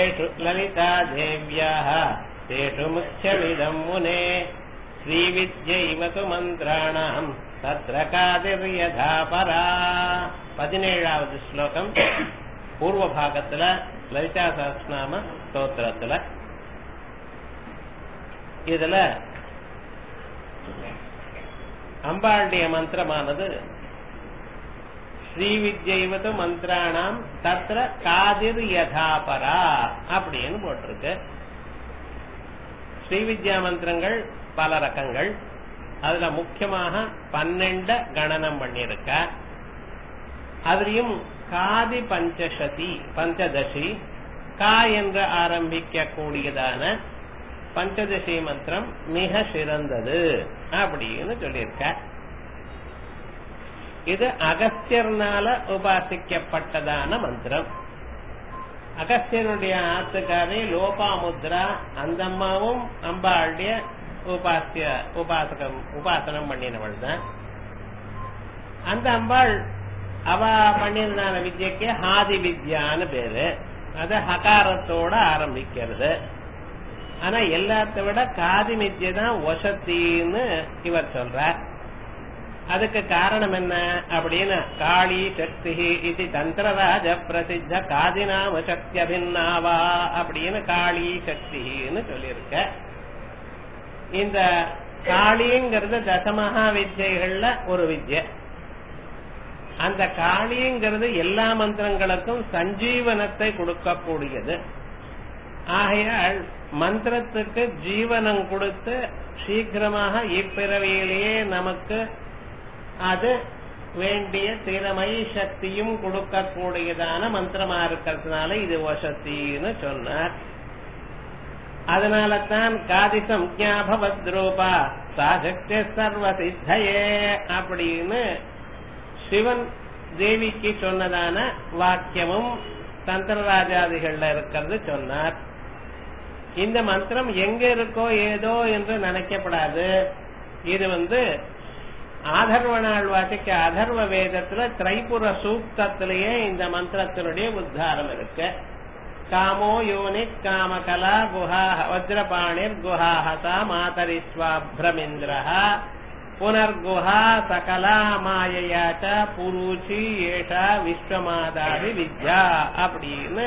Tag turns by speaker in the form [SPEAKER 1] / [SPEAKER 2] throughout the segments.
[SPEAKER 1] तेषु ललिता देव्याः तेषु मुख्यमिदम् मुने श्रीविद्यैव तु मन्त्राणाम् तत्र कादिर्यथा பரா பதினேழாவது ஸ்லோகம் பூர்வ பாகத்துல லலிதா சஹஸ்நாம ஸ்தோத்திரத்துல இதுல அம்பாளுடைய மந்திரமானது ஸ்ரீவித்யைவது மந்திராணாம் தத்ர காதிர் யதாபரா அப்படின்னு போட்டிருக்கு ஸ்ரீவித்யா மந்திரங்கள் பல ரகங்கள் அதுல முக்கியமாக பன்னெண்டு கணனம் பண்ணிருக்க அதுலயும் காதி பஞ்சசதி பஞ்சதசி கா என்று ஆரம்பிக்க கூடியதான பஞ்சதசி மந்திரம் மிக சிறந்தது அப்படின்னு சொல்லியிருக்க இது அகஸ்தியர்னால உபாசிக்கப்பட்டதான மந்திரம் அகஸ்தியனுடைய ஆத்துக்காரி லோபாமுத்ரா அந்த அம்மாவும் அம்பாளுடைய உபாசிய உபாசகம் உபாசனம் பண்ணினவள் தான் அந்த அம்பாள் அவ பண்ணியிருந்தான வித்யக்கு ஹாதி வித்யான்னு பேரு அது ஹகாரத்தோட ஆரம்பிக்கிறது ஆனா எல்லாத்த விட காதி வித்யை தான் வசத்தின்னு இவர் சொல்றார் அதுக்கு காரணம் என்ன அப்படின்னு காளி சக்தி இது தந்திரராஜ பிரசித்த காதிநாம சக்தி அபின்னாவா அப்படின்னு காளி சக்தின்னு சொல்லியிருக்க இந்த காளிங்கிறது தசமகா வித்யைகள்ல ஒரு வித்யை அந்த காளிங்கிறது எல்லா மந்திரங்களுக்கும் சஞ்சீவனத்தை கொடுக்கக்கூடியது ஆகையால் மந்திரத்துக்கு ஜீவனம் கொடுத்து சீக்கிரமாக இப்பிறவியிலேயே நமக்கு அது வேண்டிய திறமை சக்தியும் கொடுக்கக்கூடியதான மந்திரமா இருக்கிறதுனால இது வசத்தின்னு சொன்னார் அதனால தான் காதி சம்ஞாபவத் ரூபா சாசக்தி சர்வ சித்தையே அப்படின்னு சிவன் தேவிக்கு சொன்னதான வாக்கியமும் தந்திரராஜாதிகள்ல இருக்கிறது சொன்னார் இந்த மந்திரம் எங்க இருக்கோ ஏதோ என்று நினைக்கப்படாது இது வந்து ஆதர்வனாள் வாசிக்க அதர்வ வேதத்துல திரைபுர சூக்தத்திலேயே இந்த மந்திரத்தினுடைய உத்தாரம் இருக்கு காமோ யோனி காமகலா குஹா வஜ்ரபாணிர் குஹாஹதா மாதரிஸ்வாப்ரமிந்திரஹா புனர்குஹா சகலா மாயையாச்ச புருச்சி ஏஷா விஸ்வமாதாவி வித்யா அப்படின்னு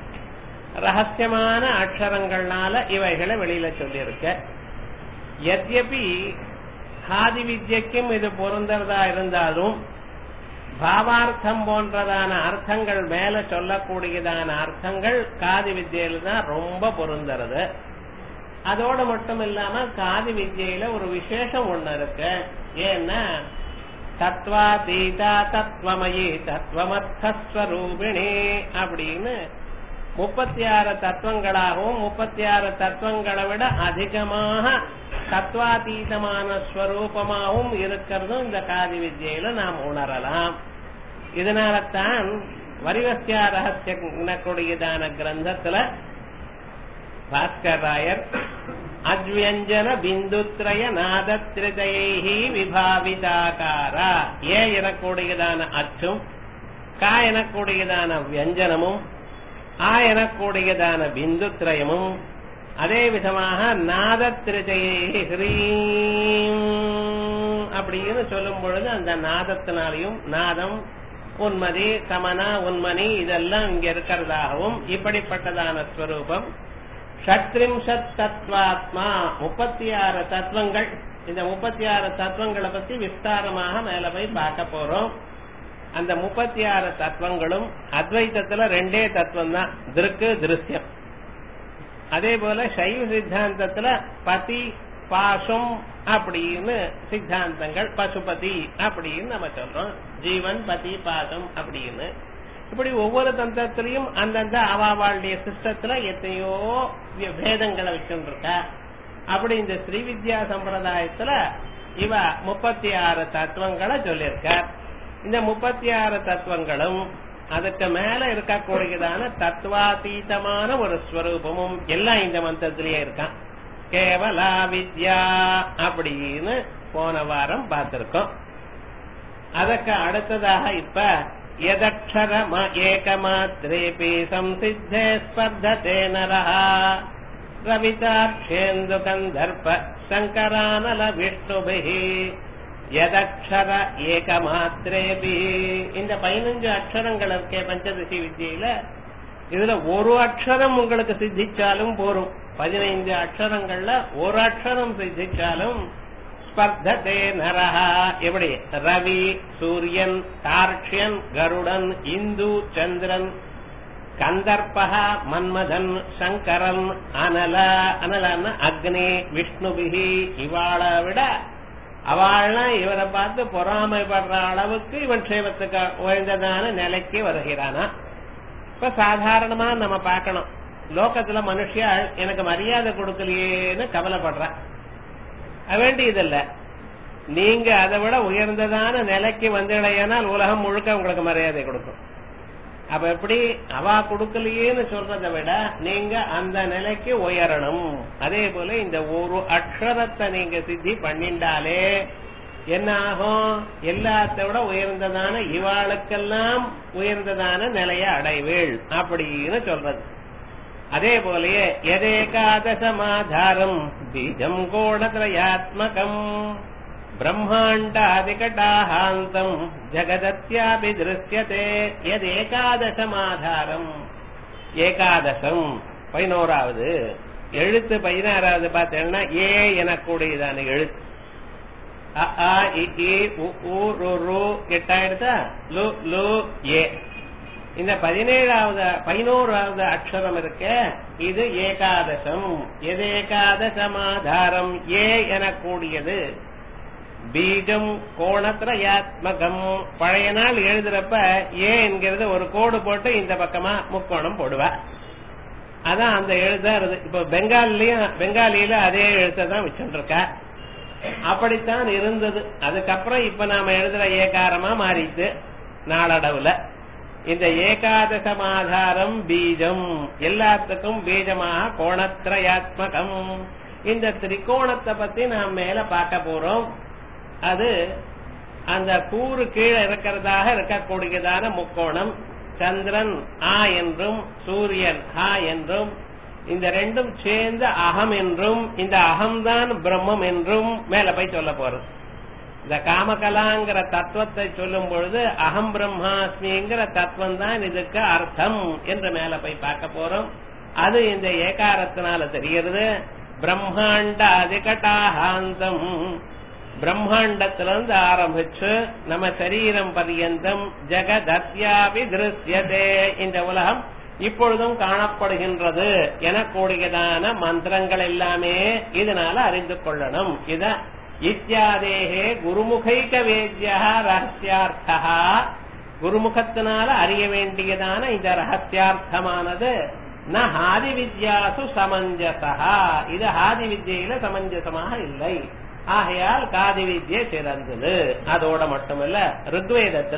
[SPEAKER 1] ரகசியமான அக்ஷரங்கள்னால இவைகளை வெளியில சொல்லியிருக்க எத்யபி ஹாதி வித்யக்கும் இது பொருந்தறதா இருந்தாலும் பாவார்த்தம் போன்றதான அர்த்தங்கள் மேல சொல்லக்கூடியதான அர்த்தங்கள் காதி வித்யில தான் ரொம்ப பொருந்தறது அதோட மட்டும் இல்லாம காதி வித்யில ஒரு விசேஷம் ஒண்ணு இருக்கு ஏன்னா தத்வா தீதா தத்வமயி தத்துவமர்த்தஸ்வரூபிணி அப்படின்னு முப்பத்தி ஆறு தத்துவங்களாகவும் முப்பத்தி ஆறு தத்துவங்களை விட அதிகமாக தத்வாதீதமான ஸ்வரூபமாகவும் இருக்கிறதும் இந்த காதி வித்யில நாம் உணரலாம் இதனால தான் வரிவசியா ரகசிய கூடியதான கிரந்தத்துல பாஸ்கர் ராயர் அஜ்வியஞ்சன பிந்துத்ரய நாதத்ரிதைஹி விபாவிதாகாரா ஏ எனக்கூடியதான அச்சும் கா எனக்கூடியதான வியஞ்சனமும் ஆ எனக்கூடியதான பிந்துத்ரயமும் அதே விதமாக நாதத்திருஜையை ஹ்ரீம் அப்படின்னு சொல்லும் பொழுது அந்த நாதத்தினாலையும் நாதம் உன்மதி சமனா உன்மணி இதெல்லாம் இங்க இருக்கிறதாகவும் இப்படிப்பட்டதான ஸ்வரூபம் ஷட்ரிம்சத் தத்வாத்மா முப்பத்தி ஆறு தத்துவங்கள் இந்த முப்பத்தி ஆறு தத்துவங்களை பத்தி விஸ்தாரமாக மேல போய் பார்க்க போறோம் அந்த முப்பத்தி ஆறு தத்துவங்களும் அத்வைத்தத்துல ரெண்டே தத்துவம் தான் திருக்கு திருஷ்யம் அதே போல சைவ சித்தாந்தத்துல பதி பாசம் அப்படின்னு சித்தாந்தங்கள் பசுபதி அப்படின்னு நம்ம சொல்றோம் ஜீவன் பதி பாசம் அப்படின்னு இப்படி ஒவ்வொரு தந்திரத்திலையும் அந்தந்த அவாவாளுடைய சிஸ்டத்துல எத்தனையோ பேதங்களை வச்சுருக்கா அப்படி இந்த ஸ்ரீவித்யா சம்பிரதாயத்துல இவ முப்பத்தி ஆறு தத்துவங்களை சொல்லியிருக்கார் இந்த முப்பத்தி ஆறு தத்துவங்களும் அதுக்கு மேல இருக்கக்கூடியதான தத்துவாதீதமான ஒரு ஸ்வரூபமும் எல்லாம் இந்த மந்திரத்திலேயே இருக்கான் கேவலா வித்யா அப்படின்னு போன வாரம் பார்த்திருக்கோம் அதற்கு அடுத்ததாக இப்ப यदक्षरम एकमात्रेऽपि संसिद्धे स्पर्धते नरः रविताक्षेन्दुकन्दर्प शङ्करानलविष्णुभिः எதக்ஷர ஏகமாத்திரேபி இந்த பதினஞ்சு அக்ஷரங்கள் இருக்கே பஞ்சதசி வித்தியில இதுல ஒரு அக்ஷரம் உங்களுக்கு சித்திச்சாலும் போரும் பதினைந்து அக்ஷரங்கள்ல ஒரு அக்ஷரம் சித்திச்சாலும் ஸ்பர்ததே நரஹா எப்படி ரவி சூரியன் தார்க்ஷியன் கருடன் இந்து சந்திரன் கந்தர்பா மன்மதன் சங்கரன் அனல அனலன்னு அக்னி விஷ்ணுபிகி இவாளை விட அவள்லாம் இவரை பார்த்து பொறாமைப்படுற அளவுக்கு இவன் சேவத்துக்கு உயர்ந்ததான நிலைக்கு வருகிறானா இப்ப சாதாரணமா நம்ம பார்க்கணும் லோகத்துல மனுஷியா எனக்கு மரியாதை கொடுக்கலையேன்னு கவலைப்படுற வேண்டியதில்ல நீங்க அதை விட உயர்ந்ததான நிலைக்கு வந்தீங்களேனால் உலகம் முழுக்க உங்களுக்கு மரியாதை கொடுக்கும் அப்ப எப்படி அவா கொடுக்கலையேன்னு சொல்றதை விட நீங்க அந்த நிலைக்கு உயரணும் அதே போல இந்த ஒரு அக்ஷரத்தை நீங்க சித்தி பண்ணிண்டாலே என்ன ஆகும் எல்லாத்த விட உயர்ந்ததான இவாளுக்கெல்லாம் உயர்ந்ததான நிலைய அடைவேள் அப்படின்னு சொல்றது அதே போலயே எதேகாதசமாதாரம் பீஜம் கோணத்ரயாத்மகம் பிரம்மாண்டாதிகடாஹாந்தம் ஜகதத்யாபி திருஷ்யதே எதேகாதசமாதாரம் ஏகாதசம் பதினோராவது எழுத்து பதினாறாவது பார்த்தீங்கன்னா ஏ எனக்கூடியதான எழுத்து அ ஆ இ ஈ உ ஊ ரு ரு எட்டாயிரத்தா லு லு ஏ இந்த பதினேழாவது பதினோராவது அக்ஷரம் இருக்க இது ஏகாதசம் எது ஏகாதசமாதாரம் ஏ எனக்கூடியது பீஜம் கோணத்திரயாத்மகம் பழைய நாள் எழுதுறப்ப ஏ என்கிறது ஒரு கோடு போட்டு இந்த பக்கமா முக்கோணம் போடுவா அதான் அந்த எழுதா இருக்கு இப்ப பெங்காலிலயும் பெங்காலியில அதே எழுத்தை தான் வச்சுருக்கா அப்படித்தான் இருந்தது அதுக்கப்புறம் இப்ப நாம எழுதுற ஏகாரமா மாறிட்டு நாளடவுல இந்த ஏகாதசமாதாரம் பீஜம் எல்லாத்துக்கும் பீஜமாக கோணத்திரயாத்மகம் இந்த திரிகோணத்தை பத்தி நாம் மேல பார்க்க போறோம் அது அந்த கூறு கீழே இருக்கிறதாக இருக்கக்கூடியதான முக்கோணம் சந்திரன் ஆ என்றும் சூரியன் ஹா என்றும் இந்த ரெண்டும் சேர்ந்து அகம் என்றும் இந்த அகம்தான் பிரம்மம் என்றும் மேல போய் சொல்ல போறது இந்த காமகலாங்கிற தத்துவத்தை சொல்லும் பொழுது அகம் பிரம்மாஸ்மிங்கிற தத்துவம் தான் இதுக்கு அர்த்தம் என்று மேல போய் பார்க்க போறோம் அது இந்த ஏகாரத்தினால தெரிகிறது பிரம்மாண்ட அதிகட்டாகாந்தம் பிரம்மாண்டத்திலிருந்து ஆரம்பிச்சு நம்ம சரீரம் பரியந்தம் ஜெகதத்யாபி திருஷ்யதே இந்த உலகம் இப்பொழுதும் காணப்படுகின்றது எனக்கூடியதான மந்திரங்கள் எல்லாமே இதனால அறிந்து கொள்ளணும் இத இத்தியாதேகே குருமுகைக வேத்யா ரகசியார்த்தா குருமுகத்தினால அறிய வேண்டியதான இந்த ரகசியார்த்தமானது ந ஹாதி வித்யாசு சமஞ்சசா இது ஹாதி வித்யில சமஞ்சசமாக இல்லை ஆகையால் காதி வித்யை சிறந்தது அதோட மட்டுமல்ல ருக்வேதத்துல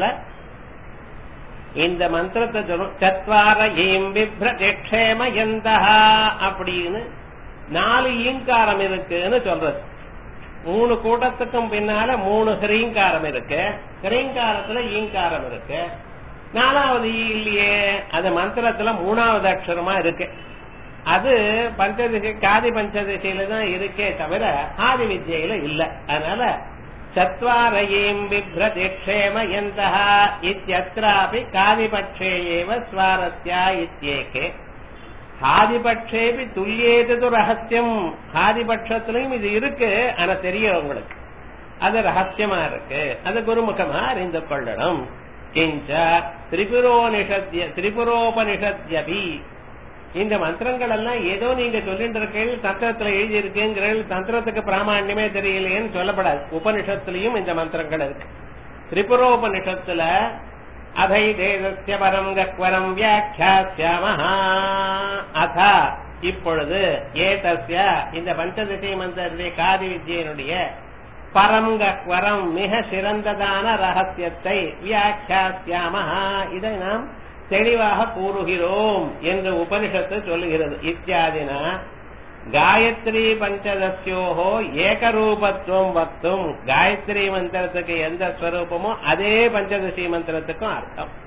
[SPEAKER 1] இந்த மந்திரத்தை சொல்லும் சத்வார ஈம் விப்ரதிக்ஷேம எந்த அப்படின்னு நாலு ஈங்காரம் இருக்குன்னு சொல்றது மூணு கூட்டத்துக்கும் பின்னால மூணு ஹிரீங்காரம் இருக்கு ஹிரீங்காரத்துல ஈங்காரம் இருக்கு நாலாவது ஈ இல்லையே அது மந்திரத்துல மூணாவது அக்ஷரமா இருக்கு அது பஞ்சதிசை காதி பஞ்சதிசையில தான் இருக்கே தவிர ஆதி வித்யில இல்ல அதனால சத்வாரயீம் பிப்ரதிக்ஷேம எந்த இத்தியத்ராபி காதிபட்சே ஏவ ஸ்வாரஸ்யா இத்தியேகே ஹாதிபட்சேபி துல்லியேது ரகசியம் ஹாதிபட்சத்திலையும் இது இருக்கு ஆனா தெரியும் உங்களுக்கு அது ரகசியமா இருக்கு அது குருமுகமா அறிந்து கொள்ளணும் கிஞ்ச திரிபுரோனிஷத்ய திரிபுரோபனிஷத்யபி இந்த மந்திரங்கள் எல்லாம் ஏதோ நீங்க சொல்லிட்டு இருக்கீங்க தந்திரத்துல எழுதி இருக்குங்கிறீர்கள் தந்திரத்துக்கு பிராமணியமே தெரியலையேன்னு சொல்லப்படாது உபனிஷத்துலயும் இந்த மந்திரங்கள் இருக்கு திரிபுரோபனிஷத்துல அதை தேசஸ்ய பரம் கக்வரம் வியாக்கியாசியாமஹா அத இப்பொழுது ஏதஸ்ய இந்த பஞ்சதிசை மந்திரத்திலே காதி வித்யினுடைய பரம் கக்வரம் மிக சிறந்ததான ரகசியத்தை வியாக்கியாசியாமஹா இதை நாம் தெளிவாக கூறுகிறோம் என்று உபனிஷத்து சொல்லுகிறது இத்தியாதினா காயத்ரி பஞ்சதஸ்யோஹோ ஏகரூபத்துவம் வக்தும் காயத்ரி மந்திரத்துக்கு எந்த ஸ்வரூபமோ அதே பஞ்சதசி மந்திரத்துக்கும் அர்த்தம்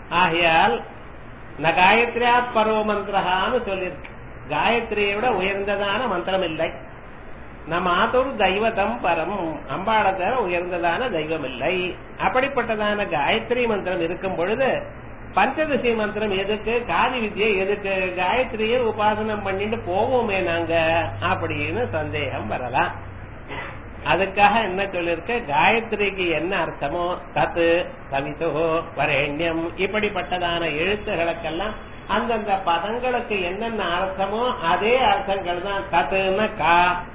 [SPEAKER 1] ஆகையால் ந காயத்ரியா பரோ மந்திரஹான்னு சொல்லியிருக்கு காயத்ரியை விட உயர்ந்ததான மந்திரம் இல்லை நம்ம ஆத்தூர் தெய்வதம் பரம் அம்பாளை தவிர உயர்ந்ததான தெய்வம் இல்லை அப்படிப்பட்டதான காயத்ரி மந்திரம் இருக்கும் பொழுது பஞ்சதசி மந்திரம் எதுக்கு காதி வித்யை எதுக்கு காயத்ரியை உபாசனம் பண்ணிட்டு போவோமே நாங்க அப்படின்னு சந்தேகம் வரலாம் அதுக்காக என்ன சொல்லிருக்க காயத்ரிக்கு என்ன அர்த்தமோ தத்து கவிதோ வரேண்யம் இப்படிப்பட்டதான எழுத்துகளுக்கெல்லாம் அந்தந்த பதங்களுக்கு என்னென்ன அர்த்தமோ அதே அர்த்தங்கள் தான் தத்துன்னா கா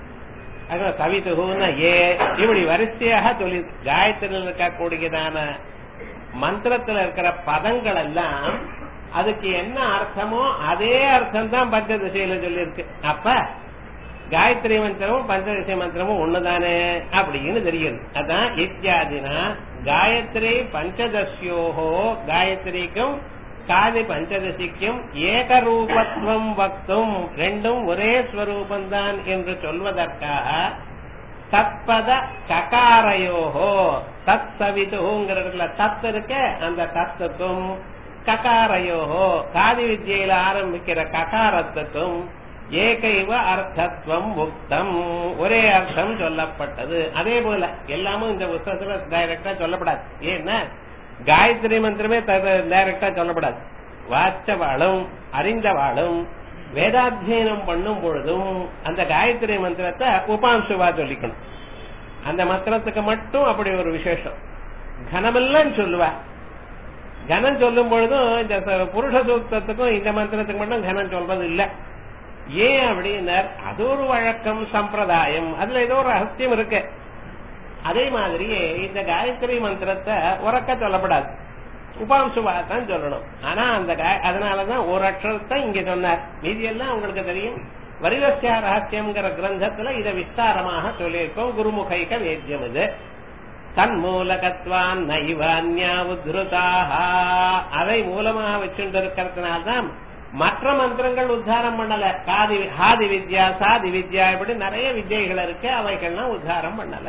[SPEAKER 1] கவிதுகுன்னா ஏ இப்படி வரிசையாக சொல்லி காயத்ரியில் இருக்கக்கூடியதான மந்திரத்துல இருக்கிற பதங்கள் எல்லாம் அதுக்கு என்ன அர்த்தமோ அதே அர்த்தம் தான் பஞ்சதிசையில சொல்லியிருக்கு அப்ப காயத்ரி மந்திரமும் பஞ்சதிசை மந்திரமும் ஒண்ணுதானே அப்படின்னு தெரியுது அதான் இத்தியாதினா காயத்ரி பஞ்சதசியோகோ காயத்ரிக்கும் காதி பஞ்சதசிக்கும் ஏகரூபத்துவம் வக்தும் ரெண்டும் ஒரே ஸ்வரூபந்தான் என்று சொல்வதற்காக தத்பத ககாரையோகோ தத் சவிதுங்கிறதுல தத் இருக்க அந்த தத்துக்கும் ககாரையோகோ காதி வித்யில ஆரம்பிக்கிற ககாரத்துக்கும் ஏகைவ அர்த்தத்துவம் முக்தம் ஒரே அர்த்தம் சொல்லப்பட்டது அதே போல எல்லாமும் இந்த புத்தகத்துல டைரக்டா சொல்லப்படாது ஏன்னா காயத்ரி மந்திரமே டைரக்டா சொல்லப்படாது வாச்சவாளும் அறிந்தவாளும் வேதாத்தியனம் பண்ணும் பொழுதும் அந்த காயத்ரி மந்திரத்தை உபாம்சுவா சொல்லிக்கணும் அந்த மந்திரத்துக்கு மட்டும் அப்படி ஒரு விசேஷம் கனமெல்லாம் சொல்லுவா கனம் சொல்லும் பொழுதும் இந்த புருஷ சூக்தத்துக்கும் இந்த மந்திரத்துக்கு மட்டும் கனம் சொல்றது இல்ல ஏன் அப்படின்னார் அது ஒரு வழக்கம் சம்பிரதாயம் அதுல ஏதோ ஒரு ரகசியம் இருக்கு அதே மாதிரியே இந்த காயத்ரி மந்திரத்தை உறக்க சொல்லப்படாது உபாம்சுவா தான் சொல்லணும் ஆனா அந்த அதனாலதான் ஒரு அக்ஷரத்தை இங்க சொன்னார் மீதி எல்லாம் உங்களுக்கு தெரியும் வரிவசியா ரகசியம்ங்கிற கிரந்தத்துல இதை விஸ்தாரமாக சொல்லியிருக்கோம் குருமுகைக வேத்தியம் இது தன்மூலகத்வான் நைவான்யா உத்ருதாக அதை மூலமாக வச்சுட்டு இருக்கிறதுனால்தான் மற்ற மந்திரங்கள் உத்தாரம் பண்ணல காதி ஹாதி வித்யா சாதி வித்யா இப்படி நிறைய வித்யைகள் இருக்கு அவைகள்லாம் உத்தாரம் பண்ணல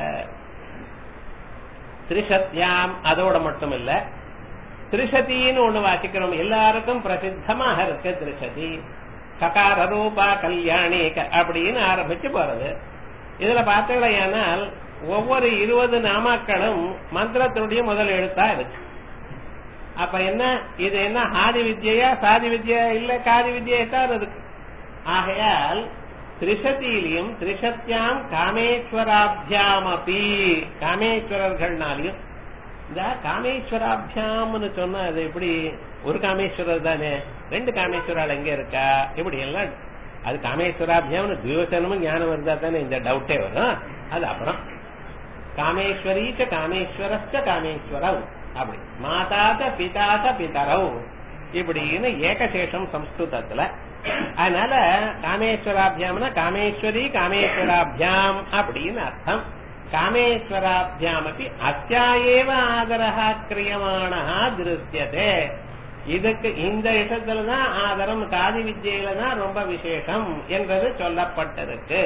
[SPEAKER 1] திரிசத்யாம் அதோட மட்டும் இல்ல திரிசதின்னு ஒண்ணு வாசிக்கிறோம் எல்லாருக்கும் பிரசித்தமாக இருக்கு திரிசதி ககார ரூபா கல்யாணி அப்படின்னு ஆரம்பிச்சு போறது இதுல பார்த்தீங்களேனால் ஒவ்வொரு இருபது நாமாக்களும் மந்திரத்தினுடைய முதல் எழுத்தா இருக்கு அப்ப என்ன இது என்ன ஆதி வித்யா சாதி வித்யா இல்ல காதி வித்யா தான் இருக்கு ஆகையால் திரிசதியிலையும் திரிசத்யாம் காமேஸ்வராபியாம் அப்பி காமேஸ்வரர்கள்னாலையும் இந்த காமேஸ்வராபியாம்னு சொன்னா அது எப்படி ஒரு காமேஸ்வரர் தானே ரெண்டு காமேஸ்வரால் எங்க இருக்கா இப்படி எல்லாம் அது காமேஸ்வராபியாம்னு துயோசனமும் ஞானம் இருந்தா தானே இந்த டவுட்டே வரும் அது அப்புறம் காமேஸ்வரீச்ச காமேஸ்வரஸ்ட காமேஸ்வரவ் அப்படி மாதாத பிதாத பிதரவ் இப்படின்னு ஏகசேஷம் சம்ஸ்கிருதத்துல அதனால காமேஸ்வராபியாம்னா காமேஸ்வரி காமேஸ்வராபியாம் அப்படின்னு அர்த்தம் காமேஸ்வராபியாம் அப்படி அத்தியாயேவ ஆதரா கிரியமான திருஷ்யதே இதுக்கு இந்த இடத்துலதான் ஆதரம் காதி வித்யில தான் ரொம்ப விசேஷம் என்றது சொல்லப்பட்டிருக்கு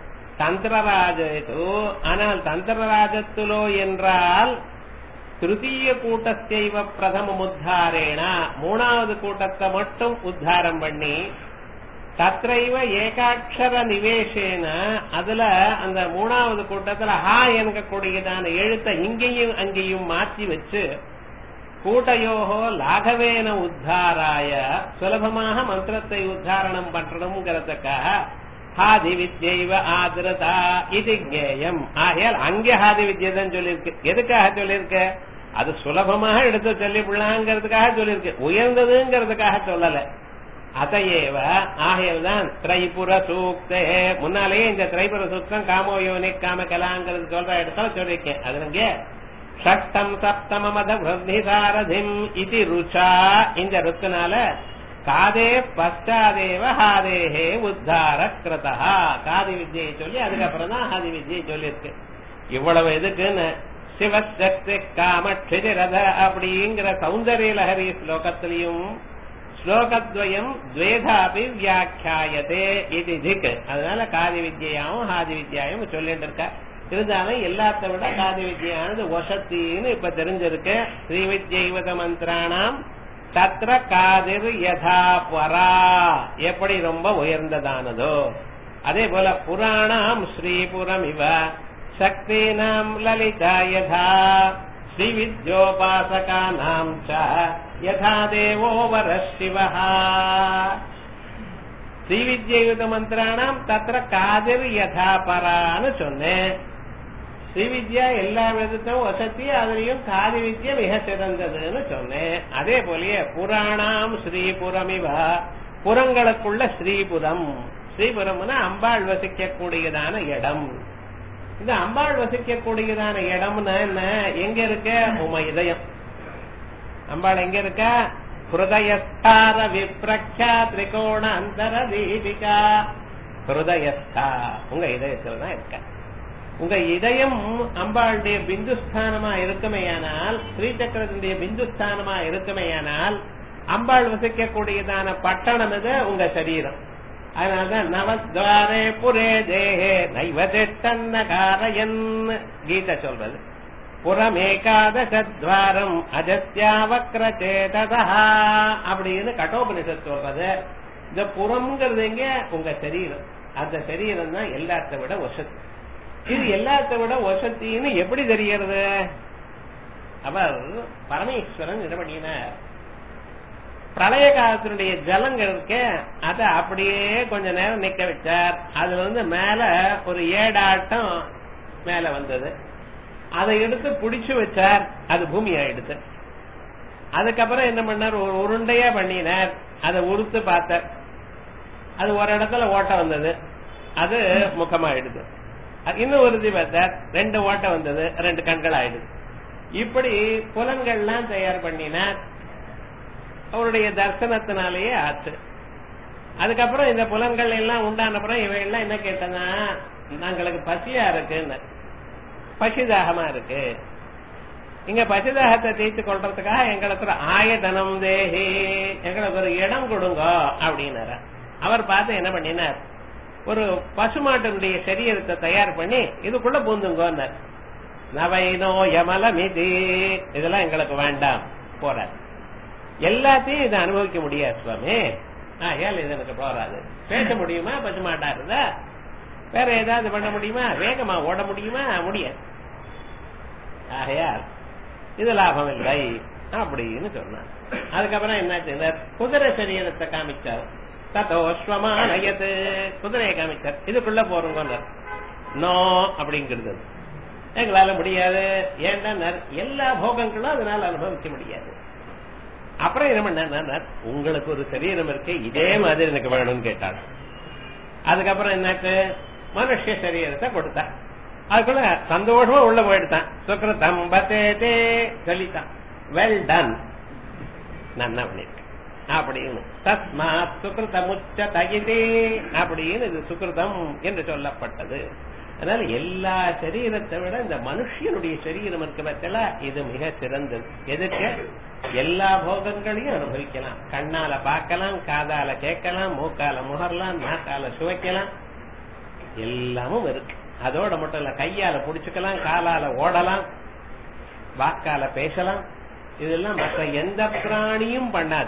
[SPEAKER 1] தந்திரராஜோ ஆனால் தந்திரராஜத்துலோ என்றால் திருத்தீய கூட்டத்தைவ பிரதம உத்தாரேன மூணாவது கூட்டத்தை மட்டும் உத்தாரம் பண்ணி தத்ரைவ ஏகாட்சர நிவேசேன அதுல அந்த மூணாவது கூட்டத்துல ஹா என்கக்கூடியதான எழுத்தை இங்கேயும் அங்கேயும் மாற்றி வச்சு கூட்டையோகோ லாகவேன உத்தாராய சுலபமாக மந்திரத்தை உத்தாரணம் பண்றணுங்கிறதுக்காக ஹாதி வித்யைவ ஆதிரதா இது ஜேயம் ஆகையால் அங்கே ஹாதி வித்யை தான் சொல்லியிருக்கு எதுக்காக சொல்லியிருக்க அது சுலபமாக எடுத்து சொல்லிவிடலாங்கிறதுக்காக சொல்லியிருக்கு உயர்ந்ததுங்கிறதுக்காக சொல்லல அதையேவ ஆகையால் தான் திரைபுர சூக்தே முன்னாலேயே இந்த திரைபுர சூக்தம் காமோ யோனி காம கலாங்கிறது சொல்ற இடத்துல சொல்லியிருக்கேன் அது இங்கே ஷஷ்டம் சப்தம மத சாரதிம் இது ருச்சா இந்த ருத்துனால காதே பச்சாதேவ ஹாதேஹே உத்தார கிருதா காதி வித்யை சொல்லி அதுக்கப்புறம் தான் ஹாதி வித்யை சொல்லியிருக்கு இவ்வளவு எதுக்குன்னு சிவசக்தி காமட்சிரத அப்படிங்கிற சௌந்தரிய லஹரி ஸ்லோகத்திலையும் ஸ்லோகத்வயம் துவேதாபி வியாக்கியாயதே இது திக் அதனால காதி வித்யாவும் ஹாதி வித்யாவும் சொல்லிட்டு இருக்க இருந்தாலும் எல்லாத்த விட காதி வித்யானது வசத்தின்னு இப்ப தெரிஞ்சிருக்கு ஸ்ரீ வித்யைவத மந்திரானாம் தத்ர காதிர் யதா பரா எப்படி ரொம்ப உயர்ந்ததானதோ அதே போல புராணாம் ஸ்ரீபுரம் இவ சக்தீனாம் லலிதா யதா ஸ்ரீ வித்யோபாசகானாம் ச யதா தேவோ வர சிவஹா ஸ்ரீவித்யுத மந்திராணாம் தத்திர காதிர் யதா பரான்னு சொன்னேன் ஸ்ரீவித்யா எல்லா விதத்தும் வசதி அதுலயும் காதி வித்யா மிக சிறந்ததுன்னு சொன்னேன் அதே போலயே புராணாம் ஸ்ரீபுரம் இவ புறங்களுக்குள்ள ஸ்ரீபுரம் ஸ்ரீபுரம்னா அம்பாள் வசிக்கக்கூடியதான இடம் இந்த அம்பாள் வசிக்கக்கூடியதான இடம்னா என்ன எங்க இருக்க உம இதயம் அம்பாள் எங்க இருக்கா ஹிருதயஸ்தார விப்ரக்ஷா திரிகோண அந்தர தீபிகா ஹிருதயஸ்தா உங்க இதயத்துல தான் இருக்க உங்க இதயம் அம்பாளுடைய பிந்துஸ்தானமா இருக்குமேயானால் ஸ்ரீசக்கரத்தினுடைய பிந்துஸ்தானமா இருக்குமேயானால் அம்பாள் வசிக்கக்கூடியதான பட்டணம் இது உங்க சரீரம் அதனாலதான் நவத்வாரே புரே தேஹே நைவதெட்டன்னகாரயன் கீதை சொல்றது புறமேகாதசத்வாரம் அஜஸ்யாவக்ர சேததா அப்படின்னு கட்டோபனிஷத் சொல்றது இந்த புறம்ங்கிறது எங்க உங்க சரீரம் அந்த சரீரம் தான் எல்லாத்த விட வசதி இது எல்லாத்த விட வசத்தின்னு எப்படி தெரியறது அவர் பரமேஸ்வரன் என்ன பண்ணினார் பிரளய காலத்தினுடைய ஜலங்கள் இருக்க அத அப்படியே கொஞ்ச நேரம் நிக்க வச்சார் அதுல இருந்து மேல ஒரு ஏடாட்டம் மேல வந்தது அதை எடுத்து புடிச்சு வச்சார் அது பூமி ஆயிடுச்சு அதுக்கப்புறம் என்ன பண்ணார் ஒரு உருண்டையா பண்ணினார் அதை உறுத்து பார்த்தார் அது ஒரு இடத்துல ஓட்டம் வந்தது அது முகமாயிடுது இன்னும் உறுதி பார்த்தார் ரெண்டு ஓட்டம் வந்தது ரெண்டு கண்கள் ஆயிடுது இப்படி புலன்கள்லாம் தயார் பண்ணினார் அவருடைய தர்சனத்தினாலேயே ஆச்சு அதுக்கப்புறம் இந்த புலன்கள் எல்லாம் உண்டான அப்புறம் இவையெல்லாம் என்ன கேட்டனா நாங்களுக்கு பசியா இருக்குன்னு பசிதாகமா இருக்கு இங்க பசிதாகத்தை தீர்த்து கொள்றதுக்காக எங்களுக்கு ஒரு ஆயதனம் தேஹி எங்களுக்கு ஒரு இடம் கொடுங்க அப்படின்னாரு அவர் பார்த்து என்ன பண்ணினார் ஒரு பசுமாட்டினுடைய சரீரத்தை தயார் பண்ணி இதுக்குள்ள பூந்துங்கன்னார் நவைனோ யமல மிதி இதெல்லாம் எங்களுக்கு வேண்டாம் போறார் எல்லாத்தையும் இதை அனுபவிக்க முடியாது சுவாமி ஏன் இது எனக்கு போறாது பேச முடியுமா பசுமாட்டா இருந்தா வேற ஏதாவது பண்ண முடியுமா வேகமா ஓட முடியுமா முடியாது ஆகையால் இது லாபம் இல்லை அப்படின்னு சொன்னார் அதுக்கப்புறம் என்ன குதிரை சரீரத்தை காமிச்சார் தத்தோஸ்வமானயது குதிரையை காமிச்சார் இதுக்குள்ள போறோங்க நோ அப்படிங்கிறது எங்களால முடியாது ஏன்னா எல்லா போகங்களும் அதனால அனுபவிக்க முடியாது அப்புறம் என்ன பண்ண உங்களுக்கு ஒரு சரீரம் இருக்கு இதே மாதிரி எனக்கு வேணும்னு கேட்டாங்க அதுக்கப்புறம் என்னாச்சு மனுஷ சரீரத்தை கொடுத்தான் அதுக்குள்ள சந்தோஷமா உள்ள போயிடுதான் சுக்கிரதம் பத்தே சொல்லித்தான் வெல் டன் நன்னா பண்ணிருக்கேன் அப்படின்னு தஸ்மாத் சுக்கிருதமுச்ச தகிதே அப்படின்னு இது சுக்கிருதம் என்று சொல்லப்பட்டது அதனால எல்லா சரீரத்தை விட இந்த மனுஷனுடைய சரீரம் இருக்க பட்சல இது மிக சிறந்தது எதுக்கு எல்லா போகங்களையும் அனுபவிக்கலாம் கண்ணால பார்க்கலாம் காதால கேட்கலாம் மூக்கால முகரலாம் நாக்கால சுவைக்கலாம் எல்லாமும் இருக்கு அதோட மட்டும் இல்ல கையால புடிச்சுக்கலாம் காலால ஓடலாம் வாக்கால பேசலாம் இதெல்லாம் மற்ற எந்த பிராணியும் பண்ணாது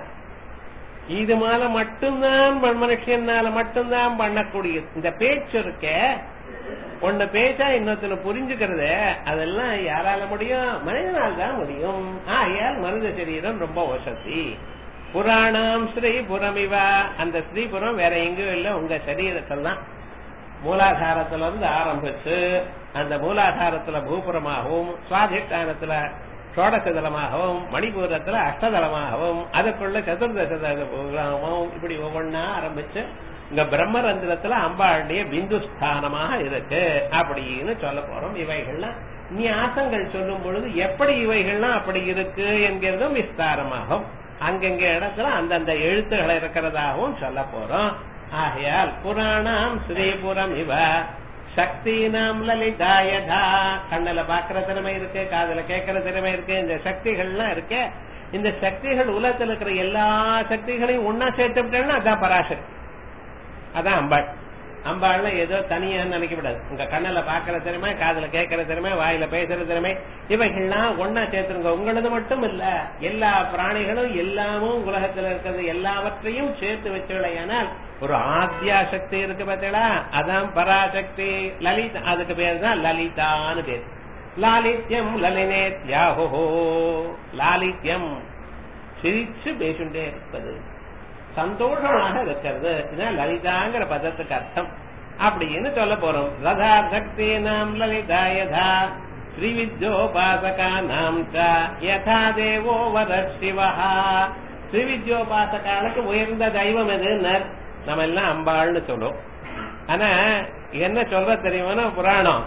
[SPEAKER 1] இது மேல மட்டும்தான் மனுஷனால மட்டும்தான் பண்ணக்கூடிய இந்த பேச்சு இருக்க ஒன்னு பேச்சா இன்னொருத்தனை புரிஞ்சுக்கிறது அதெல்லாம் யாரால முடியும் மனிதனால் தான் முடியும் ஆகையால் மனித சரீரம் ரொம்ப வசதி புராணம் ஸ்ரீபுரமிவா அந்த ஸ்ரீபுரம் வேற எங்கேயும் இல்ல உங்க சரீரத்தில் தான் மூலாதாரத்துல இருந்து ஆரம்பிச்சு அந்த மூலாதாரத்துல பூபுரமாகவும் சுவாதிஷ்டானத்துல சோடசதலமாகவும் மணிபூரத்துல அஷ்டதலமாகவும் அதுக்குள்ள சதுர்தசதலமாகவும் இப்படி ஒவ்வொன்னா ஆரம்பிச்சு இங்க பிரம்மரந்திரத்துல அம்பாளுடைய பிந்துஸ்தானமாக இருக்கு அப்படின்னு சொல்ல போறோம் இவைகள்லாம் நியாசங்கள் சொல்லும் பொழுது எப்படி இவைகள்லாம் அப்படி இருக்கு என்கிறதும் விஸ்தாரமாகும் அங்கங்க இடத்துல அந்தந்த எழுத்துகள் இருக்கிறதாகவும் சொல்ல போறோம் ஆகையால் புராணம் ஸ்ரீபுரம் இவ சக்தினாம் லலிதாயதா கண்ணுல பாக்குற திறமை இருக்கு காதுல கேட்கிற திறமை இருக்கு இந்த சக்திகள்லாம் இருக்கு இந்த சக்திகள் உலகத்தில் இருக்கிற எல்லா சக்திகளையும் ஒன்னா சேர்த்துட்டேன்னா அதான் பராசக்தி அதான் அம்பாள் அம்பாள்னா ஏதோ தனியா நினைக்கப்படாது உங்க கண்ணுல பாக்குற திறமை காதுல கேட்கிற திறமை வாயில பேசுற திறமை இவைகள்லாம் ஒன்னா சேர்த்துருங்க உங்களது மட்டும் இல்ல எல்லா பிராணிகளும் எல்லாமும் உலகத்துல இருக்கிறது எல்லாவற்றையும் சேர்த்து வச்சுடையானால் ஒரு ஆத்யா சக்தி இருக்கு பார்த்தீங்களா அதான் பராசக்தி லலிதா அதுக்கு பேர் தான் லலிதான்னு பேர் லாலித்யம் லலினேத்யாஹோ லாலித்யம் சிரிச்சு பேசுண்டே இருப்பது சந்தோஷமாக இருக்கிறது இதுதான் லலிதாங்கிற பதத்துக்கு அர்த்தம் அப்படின்னு சொல்ல போறோம் ரதா சக்தி நாம் லலிதா யதா ஸ்ரீவித்யோபாசகா நாம் யதா தேவோ வர சிவா ஸ்ரீவித்யோபாசகாலுக்கு உயர்ந்த தெய்வம் எதுன்னு நம்ம எல்லாம் அம்பாள்னு சொல்றோம் ஆனா என்ன சொல்ற தெரியுமா புராணம்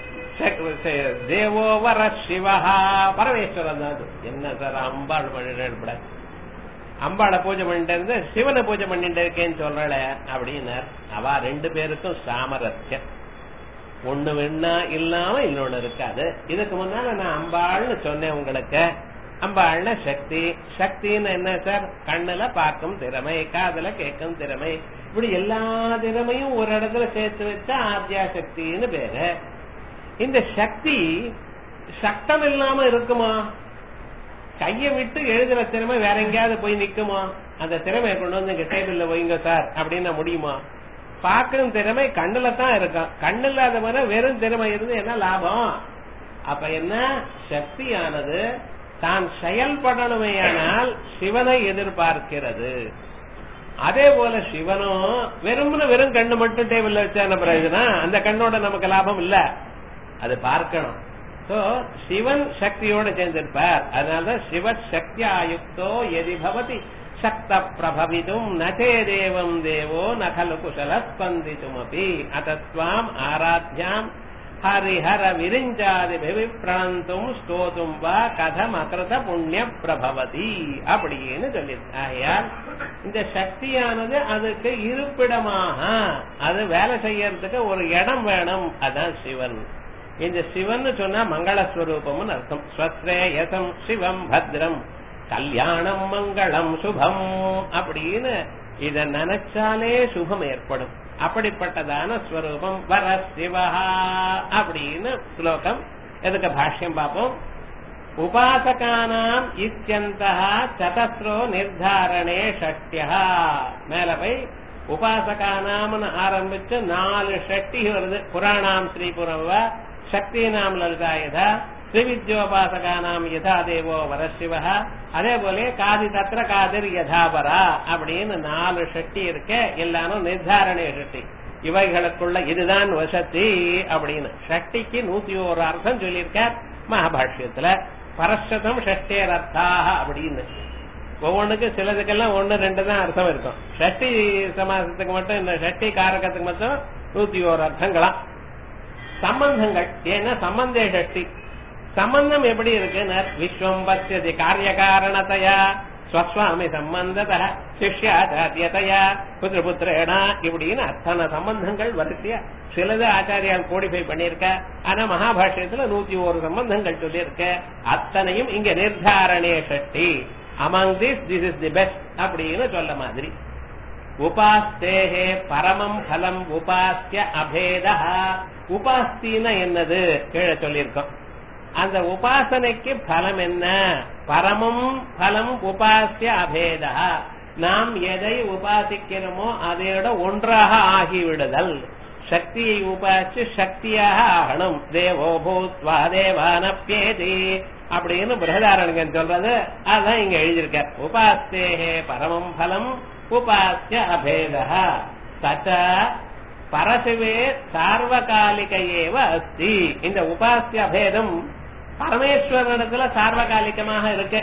[SPEAKER 1] தேவோ வர சிவா பரமேஸ்வரன் தான் அது. என்ன சார் அம்பாள் பண்ணிட அம்பாளை பூஜை பண்ணிட்டு இருந்து சிவனை பூஜை பண்ணிட்டு இருக்கேன்னு சொல்றல அப்படின்னார் அவ ரெண்டு பேருக்கும் சாமரஸ்யம் ஒண்ணு வேணா இல்லாம இன்னொன்னு இருக்காது இதுக்கு முன்னால நான் அம்பாள்னு சொன்னேன் உங்களுக்கு அம்பாள்னா சக்தி சக்தின்னு என்ன சார் கண்ணுல பார்க்கும் திறமை காதுல கேட்கும் திறமை இப்படி எல்லா திறமையும் ஒரு இடத்துல சேர்த்து வச்சா ஆத்யா சக்தின்னு பேரு இந்த சக்தி சக்தம் இல்லாம இருக்குமா கையை விட்டு எழுதுற திறமை வேற எங்கேயாவது போய் நிக்குமா அந்த திறமையை கொண்டு வந்து இங்க டேபிள்ல வைங்க சார் அப்படின்னா முடியுமா பார்க்கும் திறமை கண்ணுல தான் இருக்கும் கண்ணு இல்லாத வெறும் திறமை இருந்து என்ன லாபம் அப்ப என்ன சக்தியானது தான் செயல்படணுமேயானால் சிவனை எதிர்பார்க்கிறது அதே போல சிவனும் வெறும்னு வெறும் கண்ணு மட்டும் டேபிள்ல வச்சா என்ன பிரயோஜனம் அந்த கண்ணோட நமக்கு லாபம் இல்ல அது பார்க்கணும் சோ சிவன் சக்தியோட சேர்ந்திருப்பார் அதனாலதான் சிவ சக்தி ஆயுக்தோ எதி பவதி சக்த பிரபவிதும் நச்சே தேவம் தேவோ நகலு குசல ஸ்பந்தித்தும் அப்படி அத்தத்வாம் ஆராத்யாம் ஹரிஹர விரிஞ்சாதி பிரணந்தும் ஸ்தோதும் வா கதம் அகிருத புண்ணிய பிரபவதி அப்படின்னு சொல்லியிருக்காயால் இந்த சக்தியானது அதுக்கு இருப்பிடமாக அது வேலை செய்யறதுக்கு ஒரு இடம் வேணும் அதான் சிவன் இந்த சிவன் சொன்னா மங்களஸ்வரூபம்னு அர்த்தம் ஸ்வஸ்ரேயசம் சிவம் பத்ரம் கல்யாணம் மங்களம் சுபம் அப்படின்னு இத நினைச்சாலே சுபம் ஏற்படும் அப்படிப்பட்டதான ஸ்வரூபம் வர சிவா அப்படின்னு ஸ்லோகம் எதுக்கு பாஷ்யம் பார்ப்போம் உபாசகானாம் இத்தியந்தா சதஸ்ரோ நிர்தாரணே ஷட்யா மேல போய் உபாசகானாம்னு ஆரம்பிச்சு நாலு ஷட்டி வருது புராணாம் ஸ்ரீபுரம் சக்தினாம் லலிதா யதா ஸ்ரீவித்யோபாசகானாம் யதா தேவோ வரசிவ அதே போல காதி தத்திர காதிர் யதாபரா அப்படின்னு நாலு ஷட்டி இருக்க எல்லாரும் நிர்தாரண ஷட்டி இவைகளுக்குள்ள இதுதான் வசதி அப்படின்னு ஷட்டிக்கு நூத்தி ஒரு அர்த்தம் சொல்லியிருக்கார் மகாபாஷ்யத்துல பரஷதம் ஷஷ்டேர் அர்த்தாக அப்படின்னு ஒவ்வொன்றுக்கு சிலதுக்கெல்லாம் ஒன்னு ரெண்டு தான் அர்த்தம் இருக்கும் ஷஷ்டி சமாசத்துக்கு மட்டும் இந்த ஷஷ்டி காரகத்துக்கு மட்டும் நூத்தி ஒரு அர்த்தங்களாம் சம்பந்தங்கள் ஏன்னா சம்பந்தே ஷஷ்டி சம்பந்தம் எப்படி இருக்குன்னு விஸ்வம் பசியதி காரிய காரணத்தையா ஸ்வஸ்வாமி சம்பந்தத சிஷ்யாச்சாரியதையா புத்திரபுத்திரேனா இப்படின்னு அத்தனை சம்பந்தங்கள் வரிசையா சிலது ஆச்சாரியால் கோடிஃபை பண்ணிருக்க ஆனா மகாபாஷ்யத்துல நூத்தி ஒரு சம்பந்தங்கள் சொல்லியிருக்க அத்தனையும் இங்க நிர்தாரணே ஷஷ்டி among this this is the best அப்படின்னு சொல்ல மாதிரி உபாஸ்தேகே பரமம் பலம் உபாசிய அபேதா உபாஸ்தின என்னது கீழே சொல்லியிருக்கோம் அந்த உபாசனைக்கு பலம் என்ன பரமம் பலம் உபாசிய அபேதா நாம் எதை உபாசிக்கிறோமோ அதையோட ஒன்றாக ஆகிவிடுதல் சக்தியை உபாசிச்சு சக்தியாக ஆகணும் தேவோ பூத்வா தேவானப்பியேதி அப்படின்னு பிரகதாரணிகன் சொல்றது அதான் இங்க எழுதியிருக்கார் உபாஸ்தேகே பரமம் பலம் உபாசிய அபேதா சச்ச பரசிவே சார்வகாலிக ஏவ அஸ்தி இந்த உபாசிய அபேதம் பரமேஸ்வரனிடத்துல சார்வகாலிகமாக இருக்கு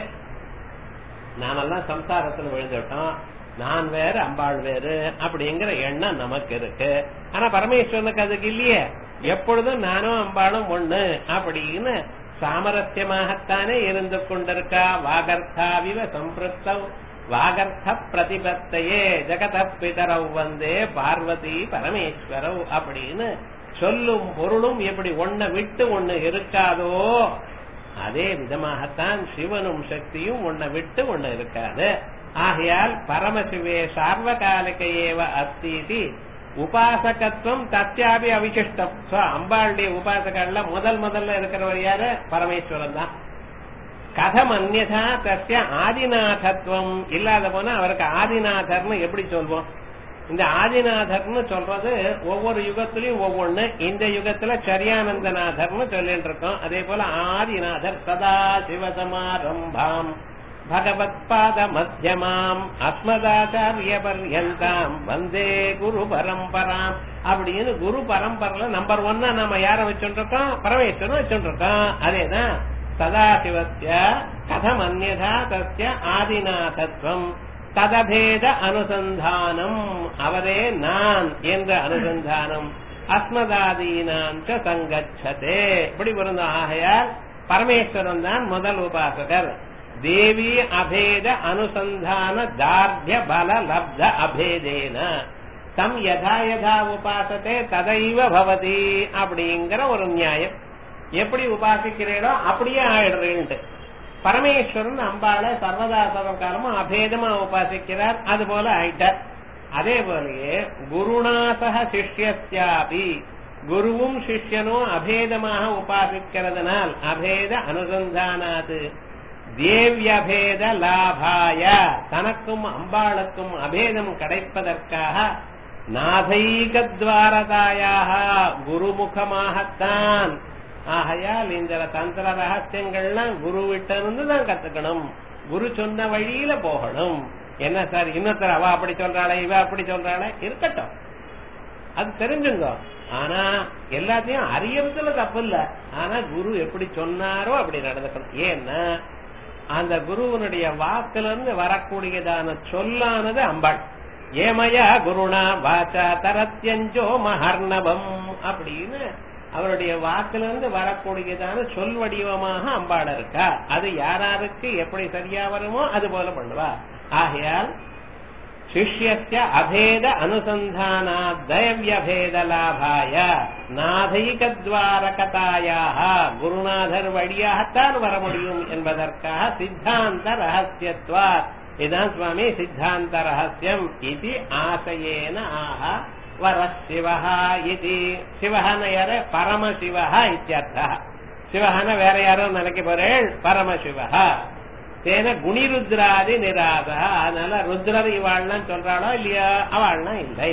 [SPEAKER 1] நாமெல்லாம் சம்சாரத்துல விழுந்துட்டோம் நான் வேறு அம்பாள் வேறு அப்படிங்கிற எண்ணம் நமக்கு இருக்கு ஆனா பரமேஸ்வரனுக்கு அதுக்கு இல்லையே எப்பொழுதும் நானும் அம்பாளும் ஒண்ணு அப்படின்னு சாமரஸ்யமாகத்தானே இருந்து கொண்டிருக்கா வாகர்த்தாவிவ சம்பிருத்தம் வாகர்த்த பிரதிபத்தையே ஜெகத பிதரவ் வந்தே பார்வதி பரமேஸ்வரவ் அப்படின்னு சொல்லும் பொருளும் எப்படி ஒன்ன விட்டு ஒண்ணு இருக்காதோ அதே விதமாகத்தான் சிவனும் சக்தியும் ஒன்ன விட்டு ஒண்ணு இருக்காது ஆகையால் பரமசிவே சார்வகாலிக ஏவ அஸ்தி உபாசகத்துவம் தத்யாபி அவிசிஷ்டம் சோ அம்பாளுடைய உபாசகர்ல முதல் முதல்ல இருக்கிறவர் யாரு பரமேஸ்வரன் தான் கதம் அந்நதா தஸ்ய ஆதிநாதத்துவம் இல்லாத போனா அவருக்கு ஆதிநாதர்னு எப்படி சொல்வோம் இந்த ஆதிநாதர்னு சொல்றது ஒவ்வொரு யுகத்திலையும் ஒவ்வொன்னு இந்த யுகத்துல சரியானந்தநாதர்னு சொல்லிட்டு இருக்கோம் அதே போல ஆதிநாதர் சதா சிவசமாரம்பாம் பகவத் பாத மத்தியமாம் அஸ்மதாச்சாரிய பர்யந்தாம் வந்தே குரு பரம்பராம் அப்படின்னு குரு பரம்பரையில நம்பர் ஒன்னா நம்ம யார வச்சுருக்கோம் பரமேஸ்வரன் வச்சுருக்கோம் அதேதான் சதாசிவஸ்ய கதம் அந்நதா தஸ்ய ஆதிநாதத்துவம் ததபேத அனுசந்தானம் அவரே நான் என்ற அனுசந்தானம் அஸ்மதாதீனாம் ச சங்கச்சதே இப்படி பொருந்தும் ஆகையால் பரமேஸ்வரன் தான் முதல் உபாசகர் தேவி அபேத அனுசந்தான தார்த்திய பல லப்த அபேதேன தம் யதா யதா உபாசத்தே ததைவ பவதி அப்படிங்கிற ஒரு நியாயம் எப்படி உபாசிக்கிறீரோ அப்படியே ஆயிடுறேன்ட்டு பரமேஸ்வரன் அம்பாளை சர்வதா சர்வகாலமும் அபேதமா உபாசிக்கிறார் அது போல ஆயிட்டார் அதே போலயே குருநாசக சிஷ்யஸ்யாபி குருவும் சிஷ்யனும் அபேதமாக உபாசிக்கிறதுனால் அபேத அனுசந்தானாது தேவ்யபேத லாபாய தனக்கும் அம்பாளுக்கும் அபேதம் கிடைப்பதற்காக நாதைகத்வாரதாயாக குருமுகமாகத்தான் ஆகையால் இந்த தந்திர ரகசியங்கள்லாம் குரு விட்ட இருந்து தான் கத்துக்கணும் குரு சொன்ன வழியில போகணும் என்ன சார் இன்னொருத்தர் அவ அப்படி சொல்றாளே இவ அப்படி சொல்றாளே இருக்கட்டும் அது தெரிஞ்சுங்க ஆனா எல்லாத்தையும் அறியறதுல தப்பு இல்ல ஆனா குரு எப்படி சொன்னாரோ அப்படி நடந்துக்கணும் ஏன்னா அந்த குருவனுடைய வாக்குல இருந்து வரக்கூடியதான சொல்லானது அம்பாள் ஏமயா குருணா வாச்சா தரத்தியஞ்சோ மகர்ணபம் அப்படின்னு அவருடைய வாக்கிலிருந்து வரக்கூடியதான சொல் வடிவமாக அம்பாள் இருக்கா அது யாராருக்கு எப்படி சரியா வருமோ அது போல பண்ணுவா ஆகையால் சிஷ்யஸ்ய அபேத அனுசந்தானா தயவியபேத லாபாய நாதைகத்வாரகதாயாக குருநாதர் வழியாகத்தான் வர முடியும் என்பதற்காக சித்தாந்த ரகசியத்வா இதான் சுவாமி சித்தாந்த ரகசியம் இது ஆசையேன ஆஹா வரசிவஹ இது சிவஹன யார பரமசிவஹ இத்தியர்த்தः சிவஹன வேற யாரோ நினைக்க போறேன் பரமசிவஹ தேன குணிருத்ராதி நிராதா அதனால ருத்ரர் இவாள்லாம் சொல்றாளோ இல்லையா அவள்லாம் இல்லை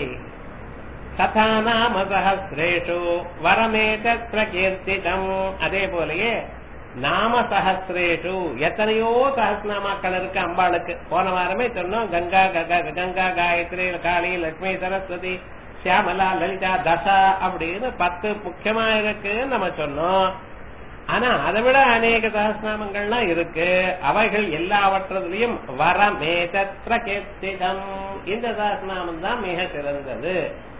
[SPEAKER 1] கதாநாம சஹசிரேஷு வரமேத பிரகீர்த்திதம் அதே போலயே நாம சஹசிரேஷு எத்தனையோ சஹஸ்நாமாக்கள் இருக்கு அம்பாளுக்கு போன வாரமே சொன்னோம் கங்கா கங்கா கங்கா காயத்ரி காளி லட்சுமி சரஸ்வதி சியாமலா லலிதா தசா அப்படின்னு பத்து முக்கியமா இருக்குன்னு நம்ம சொன்னோம் ஆனா அதை விட அநேக சகஸ்நாமங்கள்லாம் இருக்கு அவைகள் எல்லாவற்றதுலயும் வரமேத பிரகேத்திதம் இந்த சகஸ்நாமம் தான் மிக சிறந்தது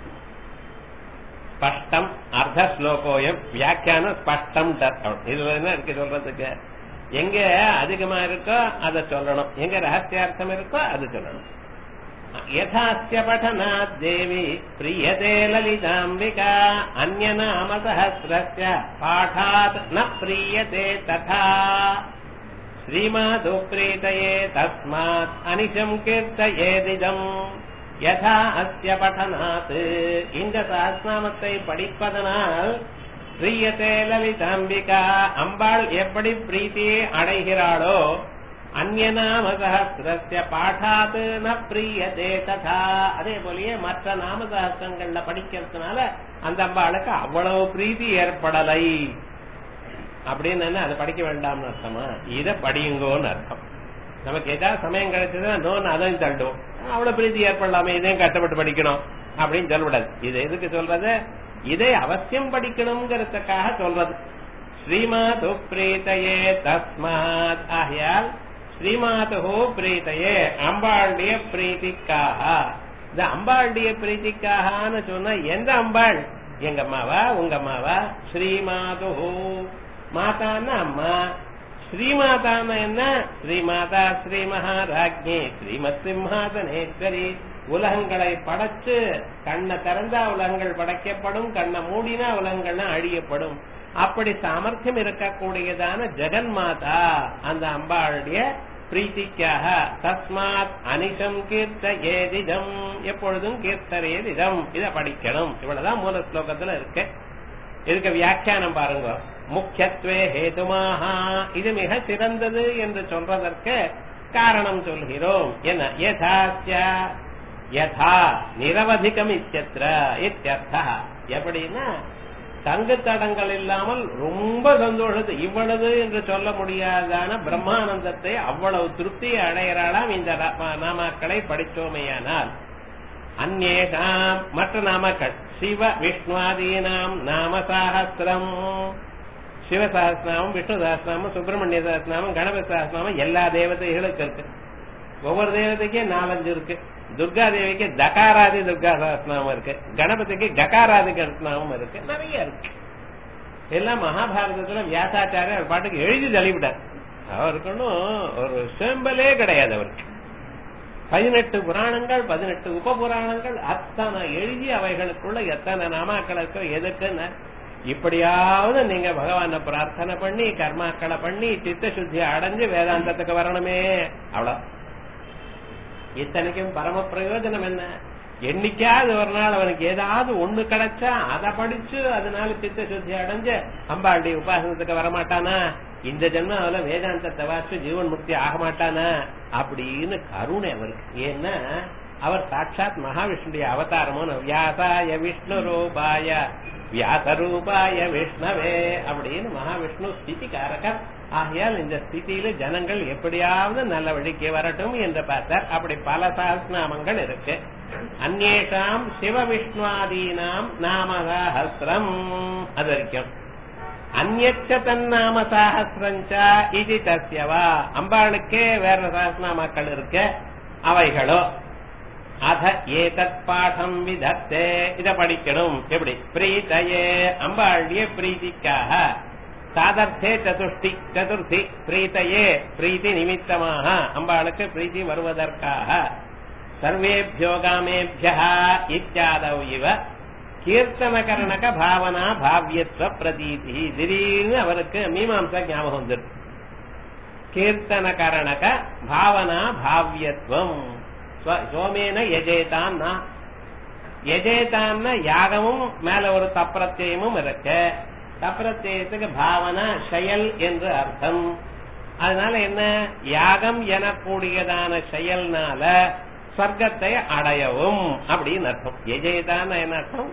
[SPEAKER 1] ஸ்பஷ்டம் அர்த்த ஸ்லோகோயம் வியாக்கியானம் ஸ்பஷ்டம் இதுல என்ன இருக்கு சொல்றதுக்கு எங்க அதிகமா இருக்கோ அதை சொல்லணும் எங்க ரகசியார்த்தம் இருக்கோ அது சொல்லணும் யதாஸ்ய பఠனாத் தேவி பிரியதே லலிதாம்பிகா அந்நாம சஹசிரஸ்ய பாடாத் ந பிரியதே ததா ஸ்ரீமாது பிரீதயே தஸ்மாத் அனிஷம் கீர்த்தயேதிதம் யதா அஸ்ய பఠனாத் இந்த சஹஸ்நாமத்தை படிப்பதனால் பிரியதே லலிதாம்பிகா அம்பாள் எப்படி பிரீத்தியை அடைகிறாளோ அந்நாம சகசிரஸ்ய பாடாத் ந பிரியதே ததா அதே போலயே மற்ற நாம சகசிரங்கள்ல படிக்கிறதுனால அந்த அம்பாளுக்கு அவ்வளவு பிரீதி ஏற்படலை அப்படின்னு என்ன அதை படிக்க வேண்டாம்னு அர்த்தமா இத படியுங்கோன்னு அர்த்தம் நமக்கு ஏதாவது சமயம் கிடைச்சதுன்னா நோன் அதையும் தள்ளுவோம் அவ்வளவு பிரீதி ஏற்படலாமே இதையும் கஷ்டப்பட்டு படிக்கணும் அப்படின்னு சொல்லக்கூடாது இது எதுக்கு சொல்றது இதை அவசியம் படிக்கணுங்கிறதுக்காக சொல்றது ஸ்ரீமாது பிரீத்தையே தஸ்மாத் ஆகையால் ஸ்ரீமாது பிரீத்தையே அம்பாளுடைய பிரீத்திக்காக இந்த அம்பாளுடைய பிரீத்திக்காகனு சொன்னா எந்த அம்பாள் எங்க அம்மாவா உங்க அம்மாவா ஸ்ரீமாது மாதான்னா அம்மா ஸ்ரீமாதான என்ன ஸ்ரீமாதா ஸ்ரீ மகாராஜ்ஞி ஸ்ரீமத் சிம்ஹாசனேஸ்வரி உலகங்களை படைச்சு கண்ணை திறந்தா உலகங்கள் படைக்கப்படும் கண்ணை மூடினா உலகங்கள்லாம் அழியப்படும் அப்படி சாமர்த்தியம் இருக்கக்கூடியதான ஜெகன்மாதா அந்த அம்பாளுடைய பிரீத்திக்காக தஸ்மாத் அனிஷம் கீர்த்த ஏதிதம் எப்பொழுதும் கீர்த்தரேதிதம் இத படிக்கணும் இவ்வளவுதான் மூல ஸ்லோகத்துல இருக்கு இதுக்கு வியாக்கியானம் பாருங்க முக்கியத்துவே ஹேதுமாஹா இது மிக சிறந்தது என்று சொல்றதற்கு காரணம் சொல்கிறோம் என்ன யதாஸ்ய யதா நிரவதிகம் இத்தியத்ர இத்தியர்த்தா எப்படின்னா தங்கு தடங்கள் இல்லாமல் ரொம்ப சந்தோஷத்தை இவ்வளவு என்று சொல்ல முடியாதான பிரம்மானந்தத்தை அவ்வளவு திருப்தியை அடையறாளாம் இந்த நாம- நாமாக்களை படித்தோமேயானால் அந்நேஷாம் மற்ற நாமக்கள் சிவ விஷ்ணுவாதீனாம் நாம சாகசிரம் சிவ சஹஸ்ரநாமம் விஷ்ணு சஹஸ்ரநாமம் சுப்பிரமணிய சஹஸ்ரநாமம் கணபதி சஹஸ்ரநாமம் எல்லா தேவதைகளுக்கும் இருக்கு ஒவ்வொரு தேவதைக்கும் நாலஞ்சு இருக்கு துர்கா தேவிக்கு தகாராதி துர்கா சஹஸ்ரநாமம் இருக்கு கணபதிக்கு ககாராதி கணநாமம் இருக்கு நிறைய இருக்கு எல்லாம் மகாபாரதத்துல வியாசாச்சாரியர் பாட்டுக்கு எழுதி தள்ளிவிட்டார் அவருக்கு ஒன்றும் ஒரு சேம்பலே கிடையாது அவருக்கு பதினெட்டு புராணங்கள் பதினெட்டு உப புராணங்கள் அத்தனை எழுதி அவைகளுக்குள்ள எத்தனை நாமாக்கள் இருக்கோ எதுக்குன்னு இப்படியாவது நீங்க பகவான பிரார்த்தனை பண்ணி கர்மாக்களை பண்ணி சித்த சுத்தி அடைஞ்சு வேதாந்தத்துக்கு வரணுமே அவ்வளவு இத்தனைக்கும் பரம பிரயோஜனம் என்ன என்னைக்காவது ஒரு நாள் அவனுக்கு ஏதாவது ஒண்ணு கிடைச்சா அதை படிச்சு அதனால சித்த சுத்தி அடைஞ்சு அம்பாளுடைய உபாசனத்துக்கு வரமாட்டானா இந்த ஜென்மம் அவள வேதாந்தத்தை வாசி ஜீவன் முக்தி ஆக மாட்டானா அப்படின்னு கருணை அவருக்கு ஏன்னா அவர் சாட்சாத் மகாவிஷ்ணுடைய அவதாரமும் வியாசாய விஷ்ணு ரூபாய வியாச ரூபாய விஷ்ணவே அப்படின்னு மகாவிஷ்ணு ஸ்திதிகாரகர் ஆகையால் இந்த ஸ்திதியில ஜனங்கள் எப்படியாவது நல்ல வழிக்கு வரட்டும் என்று பார்த்தார் அப்படி பல சாஸ்நாமங்கள் இருக்கு அந்நேஷாம் சிவ விஷ்ணுவாதீனாம் நாமசாஹசிரம் அது வரைக்கும் அந்நச்ச தன்னாம சாஹசிரஞ்சா இது தஸ்யவா அம்பாளுக்கே வேற சாஸ்நாமாக்கள் இருக்கு அவைகளோ அத ஏதத் பாடம் விதத்தே இத படிக்கணும் எப்படி பிரீத்தையே அம்பாளுடைய பிரீதிக்காக சாதர்த்தே சதுஷ்டி சதுர்த்தி பிரீத்தையே பிரீத்தி நிமித்தமாக அம்பாளுக்கு பிரீத்தி வருவதற்காக சர்வேபியோகாமேபிய இத்தியாதவ் இவ கீர்த்தனகரணக பாவனா பாவ்யத்துவ பிரதீதி திடீர்னு அவருக்கு மீமாம்சா ஞாபகம் வந்துருக்கு கீர்த்தனகரணக பாவனா பாவ்யத்துவம் ஸ்வ- சோமேன எஜேதான்னா எஜேதான்னா யாகமும் மேல ஒரு தப்பிரத்தியமும் இருக்கு தப்பிரத்தியத்துக்கு பாவனா செயல் என்று அர்த்தம் அதனால என்ன யாகம் எனக்கூடியதான செயல்னால சொர்க்கத்தை அடையவும் அப்படின்னு அர்த்தம் எஜேதான என்ன அர்த்தம்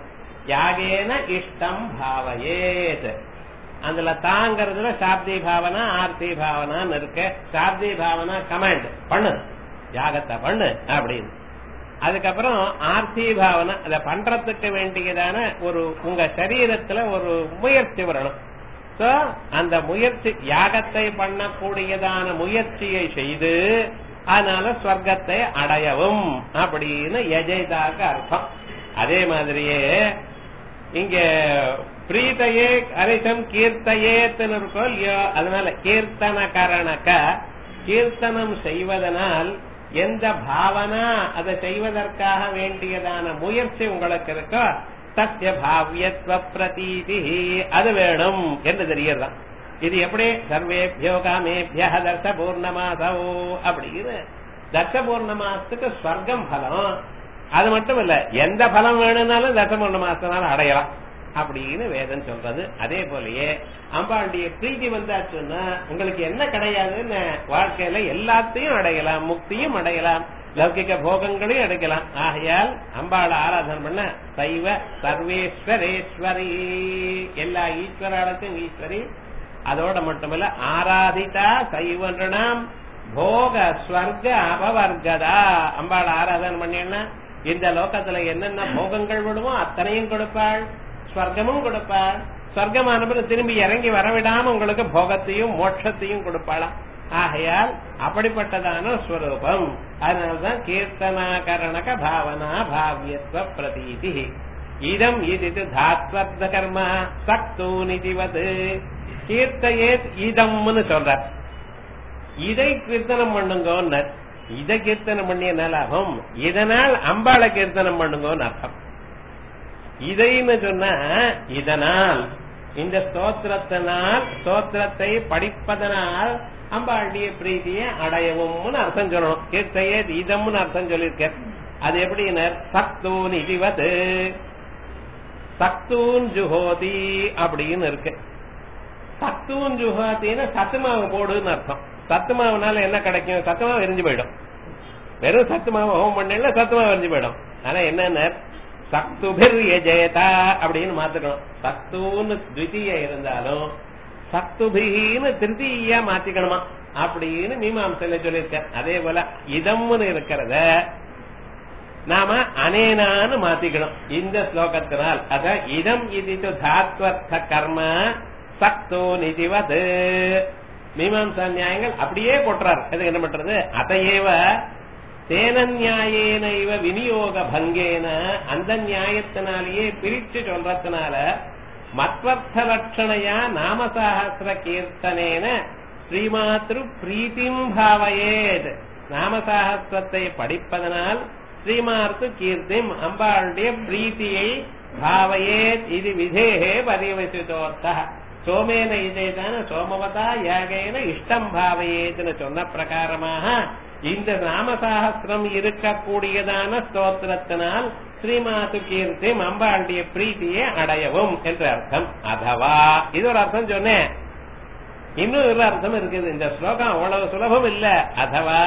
[SPEAKER 1] யாகேன இஷ்டம் பாவயேத் அதுல தாங்கிறதுல சாப்தி பாவனா ஆர்த்தி பாவனான்னு இருக்கு சாப்தி பாவனா கமாண்ட் பண்ணு யாகத்தை பண்ணு அப்படின்னு அதுக்கப்புறம் ஆர்த்தி பாவனை அதை பண்றதுக்கு வேண்டியதான ஒரு உங்க சரீரத்துல ஒரு முயற்சி வரணும் சோ அந்த முயற்சி யாகத்தை பண்ணக்கூடியதான முயற்சியை செய்து அதனால ஸ்வர்க்கத்தை அடையவும் அப்படின்னு எஜைதாக அர்த்தம் அதே மாதிரியே இங்க பிரீத்தையே அரிசம் கீர்த்தையேத்துன்னு இருக்கோ இல்லையோ அதனால கீர்த்தன காரணக்க கீர்த்தனம் செய்வதனால் எந்த பாவனா அதை செய்வதற்காக வேண்டியதான முயற்சி உங்களுக்கு இருக்கோ சத்திய பாவ்யத்வ பிரதீதி அது வேணும் என்று தெரியறதான் இது எப்படி சர்வேபியோ காமேபிய தர்ச பூர்ணமாசோ அப்படின்னு தர்ச பூர்ணமாசத்துக்கு ஸ்வர்க்கம் பலம் அது மட்டும் இல்ல எந்த பலம் வேணும்னாலும் தர்ச பூர்ணமாசத்தினால அடையலாம் அப்படின்னு வேதம் சொல்றது அதே போலயே அம்பாளுடைய பிரீதி வந்தாச்சுன்னா உங்களுக்கு என்ன கிடையாதுன்னு வாழ்க்கையில எல்லாத்தையும் அடையலாம் முக்தியும் அடையலாம் லௌகிக போகங்களையும் அடைக்கலாம் ஆகையால் அம்பாளை ஆராதனை பண்ண சைவ சர்வேஸ்வரேஸ்வரி எல்லா ஈஸ்வராளுக்கும் ஈஸ்வரி அதோட மட்டுமல்ல ஆராதிதா சைவன்றாம் போக ஸ்வர்க அபவர்கதா அம்பாள் ஆராதனை பண்ணினா இந்த லோகத்துல என்னென்ன போகங்கள் விடுமோ அத்தனையும் கொடுப்பாள் ஸ்வர்க்கமும் கொடுப்பாள் ஸ்வர்க்கமானவர் திரும்பி இறங்கி வரவிடாம உங்களுக்கு போகத்தையும் மோட்சத்தையும் கொடுப்பாளாம் ஆகையால் அப்படிப்பட்டதான ஸ்வரூபம் அதனால்தான் கீர்த்தனாகரணக பாவனா பாவியத்துவ பிரதீதி இதம் இது தாத்வர்த்த கர்ம சக்தூனிதிவது கீர்த்தையேத் இதம்னு சொல்றார் இதை கீர்த்தனம் பண்ணுங்க இதை கீர்த்தனம் பண்ணிய லாபம் இதனால் அம்பாளை கீர்த்தனம் பண்ணுங்கன்னு அர்த்தம் இதைன்னு சொன்னா இதனால் இந்த ஸ்தோத்திரத்தினால் ஸ்தோத்திரத்தை படிப்பதனால் அம்பாளுடைய பிரீதியை அடையவும்னு அர்த்தம் சொல்லணும் கீர்த்தையே இதம்னு அர்த்தம் சொல்லியிருக்க அது எப்படின்னு சக்தூன் இதுவது சக்தூன் ஜுஹோதி அப்படின்னு இருக்கு சத்துவம் ஜுஹாத்தின்னு சத்து மாவு போடுன்னு அர்த்தம் சத்து மாவுனால என்ன கிடைக்கும் சத்து மாவு எரிஞ்சு போயிடும் வெறும் சத்து மாவு ஹோம் பண்ணல சத்து மாவு எரிஞ்சு போயிடும் ஆனா என்னன்னு சக்துபிர் எஜயதா அப்படின்னு மாத்திக்கணும் சத்துன்னு த்விதீய இருந்தாலும் சக்துபின்னு திருத்தீயா மாத்திக்கணுமா அப்படின்னு மீமாம்சையில சொல்லியிருக்க அதே போல இதம்னு இருக்கிறத நாம அனேனான்னு மாத்திக்கணும் இந்த ஸ்லோகத்தினால் அத இதம் இது தாத்வர்த்த கர்ம சக்தோ நிதிவது மீமாம்சா நியாயங்கள் அப்படியே போட்டுறாரு அதுக்கு என்ன பண்றது அதையேவ தேன நியாயேன இவ விநியோக பங்கேன அந்த நியாயத்தினாலேயே பிரிச்சு சொல்றதுனால மத்வர்த்த லட்சணையா நாமசாஹசிர கீர்த்தனேன ஸ்ரீமாத்ரு பிரீத்திம் பாவையேத் நாமசாஹசிரத்தை படிப்பதனால் ஸ்ரீமார்த்து கீர்த்திம் அம்பாளுடைய பிரீத்தியை பாவையேத் இது விதேகே பரிவசித்தோர்த்த சோமேன இதேதான சோமவதா யாகேன இஷ்டம் பாவையேதுன்னு சொன்ன பிரகாரமாக இந்த நாமசாகசிரம் இருக்கக்கூடியதான ஸ்தோத்திரத்தினால் ஸ்ரீமாத்து கீர்த்தி அம்பாளுடைய பிரீத்தியை அடையவும் என்று அர்த்தம் அதவா இது ஒரு அர்த்தம் சொன்னேன் இன்னும் ஒரு அர்த்தம் இருக்குது இந்த ஸ்லோகம் அவ்வளவு சுலபம் இல்ல அதவா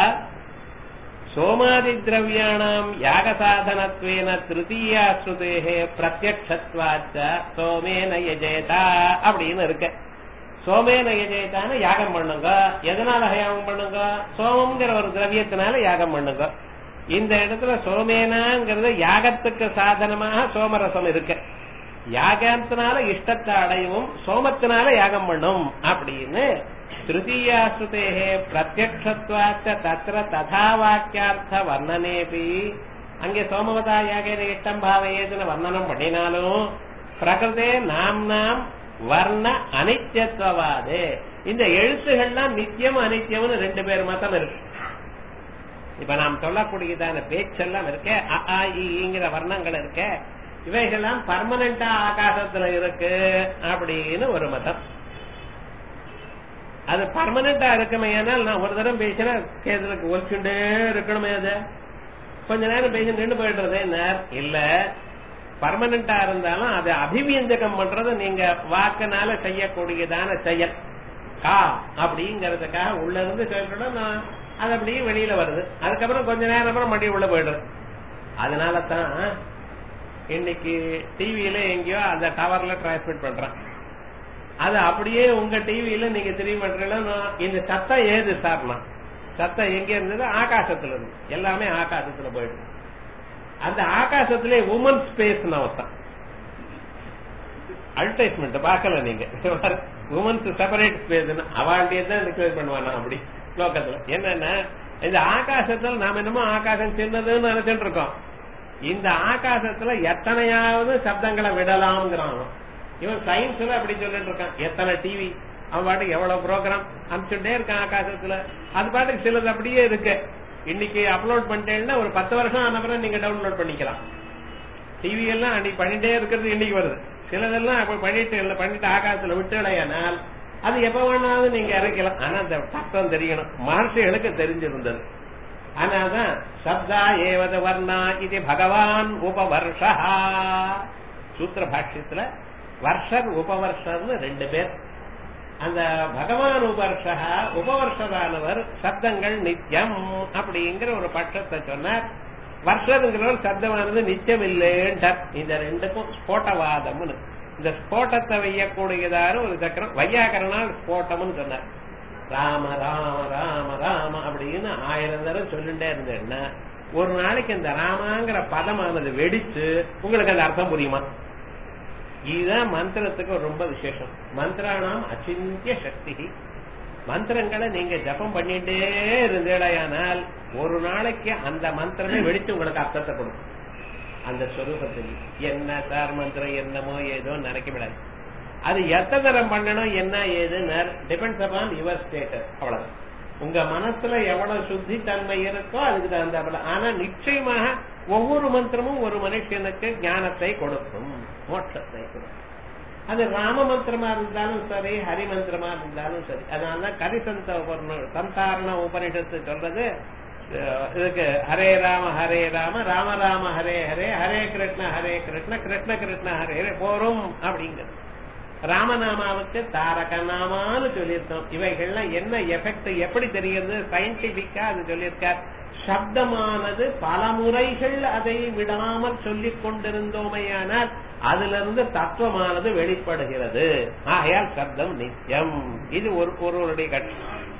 [SPEAKER 1] சோமாதி திரவியாணாம் யாக சாதனத்வேன திருத்தீயா ஸ்ருதேகே பிரத்யக்ஷத்வாச்ச சோமேன யஜேதா அப்படின்னு இருக்கு சோமேன யஜேதான்னு யாகம் பண்ணுங்க எதனால யாகம் பண்ணுங்க சோமம்ங்கிற ஒரு திரவியத்தினால யாகம் பண்ணுங்க இந்த இடத்துல சோமேனாங்கிறது யாகத்துக்கு சாதனமாக சோமரசம் இருக்கு யாகத்தினால இஷ்டத்தை அடையவும் சோமத்தினால யாகம் பண்ணும் அப்படின்னு திருத்தீயாஸ்ருதேகே பிரத்யக்ஷத்வாச்ச தத்திர ததா வாக்கியார்த்த வர்ணனேபி அங்கே சோமவதா யாகேன இஷ்டம் பாவையேதுன்னு வர்ணனம் பண்ணினாலும் பிரகிருதே நாம் நாம் வர்ண அனித்யத்துவாதே இந்த எழுத்துகள்லாம் நித்தியம் அனித்தியம்னு ரெண்டு பேர் மதம் இருக்கு இப்ப நாம் சொல்லக்கூடியதான பேச்செல்லாம் இருக்க அ ஆ இங்கிற வர்ணங்கள் இருக்க இவைகள்லாம் பர்மனண்டா ஆகாசத்துல இருக்கு அப்படின்னு ஒரு மதம் அது பர்மனண்டா இருக்குமே ஏனால் நான் ஒரு தரம் பேசினா கேதுக்கு ஒலிச்சுட்டே இருக்கணுமே அது கொஞ்ச நேரம் பேசி நின்று போயிடுறது என்ன இல்ல பர்மனண்டா இருந்தாலும் அது அபிவியஞ்சகம் பண்றது நீங்க வாக்குனால செய்யக்கூடியதான செயல் கா அப்படிங்கறதுக்காக உள்ள இருந்து செயல்படும் நான் அது அப்படியே வெளியில வருது அதுக்கப்புறம் கொஞ்ச நேரம் அப்புறம் மறுபடியும் உள்ள போயிடுறது அதனால தான் இன்னைக்கு டிவியில எங்கேயோ அந்த டவர்ல டிரான்ஸ்மிட் பண்றேன் அது அப்படியே உங்க டிவியில நீங்க தெரிய மாட்டீங்கன்னா இந்த சத்தம் ஏது சார்னா சத்தம் எங்க இருந்தது ஆகாசத்துல இருந்து எல்லாமே ஆகாசத்துல போயிடுது அந்த ஆகாசத்திலே உமன் ஸ்பேஸ் ஒருத்தன் அட்வர்டைஸ்மெண்ட் பார்க்கல நீங்க உமன்ஸ் செப்பரேட் ஸ்பேஸ் அவள்கிட்டயே தான் டிக்ளேர் பண்ணுவானா அப்படி லோக்கத்துல என்னன்னா இந்த ஆகாசத்துல நாம என்னமோ ஆகாசம் சின்னதுன்னு நினைச்சிட்டு இருக்கோம் இந்த ஆகாசத்துல எத்தனையாவது சப்தங்களை விடலாம்ங்கிறான் அவன். இவன் சயின்ஸ்ல அப்படி சொல்லிட்டு இருக்கான் எத்தனை டிவி அவன் பாட்டுக்கு எவ்வளவு ப்ரோக்ராம் அனுப்பிச்சுட்டே இருக்கான் ஆகாசத்துல அது பாட்டுக்கு சிலது அப்படியே இருக்கு இன்னைக்கு அப்லோட் பண்ணிட்டேன்னா ஒரு பத்து வருஷம் ஆனப்புறம் நீங்க டவுன்லோட் பண்ணிக்கலாம் டிவி எல்லாம் அன்னைக்கு பண்ணிட்டே இருக்கிறது இன்னைக்கு வருது சிலதெல்லாம் அப்ப பண்ணிட்டு இல்ல பண்ணிட்டு ஆகாசத்துல விட்டுடையானால் அது எப்ப வேணாலும் நீங்க இறக்கலாம் ஆனா அந்த சத்தம் தெரியணும் மகர்ஷிகளுக்கு தெரிஞ்சிருந்தது ஆனாதான் சப்தா ஏவத வர்ணா இது பகவான் உபவர்ஷா சூத்திர பாஷ்யத்துல வர்ஷர் உபவர்ஷர்னு ரெண்டு பேர் அந்த பகவான் உபவர்ஷா உபவர்ஷரானவர் சப்தங்கள் நித்தியம் அப்படிங்கிற ஒரு பட்சத்தை சொன்னார் வருஷங்கிறவர் சப்தமானது நித்தியம் இல்லைன்றார் இந்த ரெண்டுக்கும் ஸ்போட்டவாதம்னு இந்த ஸ்போட்டத்தை வையக்கூடியதான ஒரு சக்கரம் வையாக்கரனால் ஸ்போட்டம்னு சொன்னார் ராம ராம ராம ராம அப்படின்னு ஆயிரம் தடவை சொல்லிட்டே இருந்தேன்னா ஒரு நாளைக்கு இந்த ராமாங்கிற பதமானது வெடிச்சு உங்களுக்கு அந்த அர்த்தம் புரியுமா இதுதான் மந்திரத்துக்கு ரொம்ப விசேஷம் மந்திரானாம் அச்சிந்திய சக்தி மந்திரங்களை நீங்க ஜபம் பண்ணிட்டே இருந்தேடையானால் ஒரு நாளைக்கு அந்த மந்திரமே வெடிச்சு உங்களுக்கு அர்த்தத்தை கொடுக்கும் அந்த ஸ்வரூபத்தில் என்ன சார் மந்திரம் என்னமோ ஏதோ நினைக்க விடாது அது எத்தனை தரம் பண்ணணும் என்ன ஏதுன்னு டிபெண்ட்ஸ் அப்பான் யுவர் ஸ்டேட்டஸ் அவ்வளவு உங்க மனசுல எவ்வளவு சுத்தி தன்மை இருக்கோ அதுக்கு தகுந்த ஆனா நிச்சயமாக ஒவ்வொரு மந்திரமும் ஒரு மனுஷனுக்கு ஞானத்தை கொடுக்கும் மோட்சத்தை கொடுக்கும் அது ராம மந்திரமா இருந்தாலும் சரி ஹரி மந்திரமா இருந்தாலும் சரி அதனாலதான் கரிசந்த உபரண- சந்தாரண உபனிஷத்து சொல்றது அஹ், இதுக்கு ஹரே ராம ஹரே ராம ராம ராம ஹரே ஹரே ஹரே கிருஷ்ண ஹரே கிருஷ்ண கிருஷ்ண கிருஷ்ண ஹரே ஹரே போரும் அப்படிங்கிறது ராமநாமாவுக்கு தாரக நாமான்னு சொல்லியிருக்கோம் இவைகள்லாம் என்ன எஃபெக்ட் எப்படி தெரிகிறது சயின்டிபிக்கா அது சொல்லியிருக்கார் சப்தமானது பல முறைகள் அதை விடாமல் சொல்லிக் கொண்டிருந்தோமையானால் அதிலிருந்து தத்துவமானது வெளிப்படுகிறது ஆகையால் சப்தம் நித்தியம் இது ஒரு ஒருவருடைய கட்சி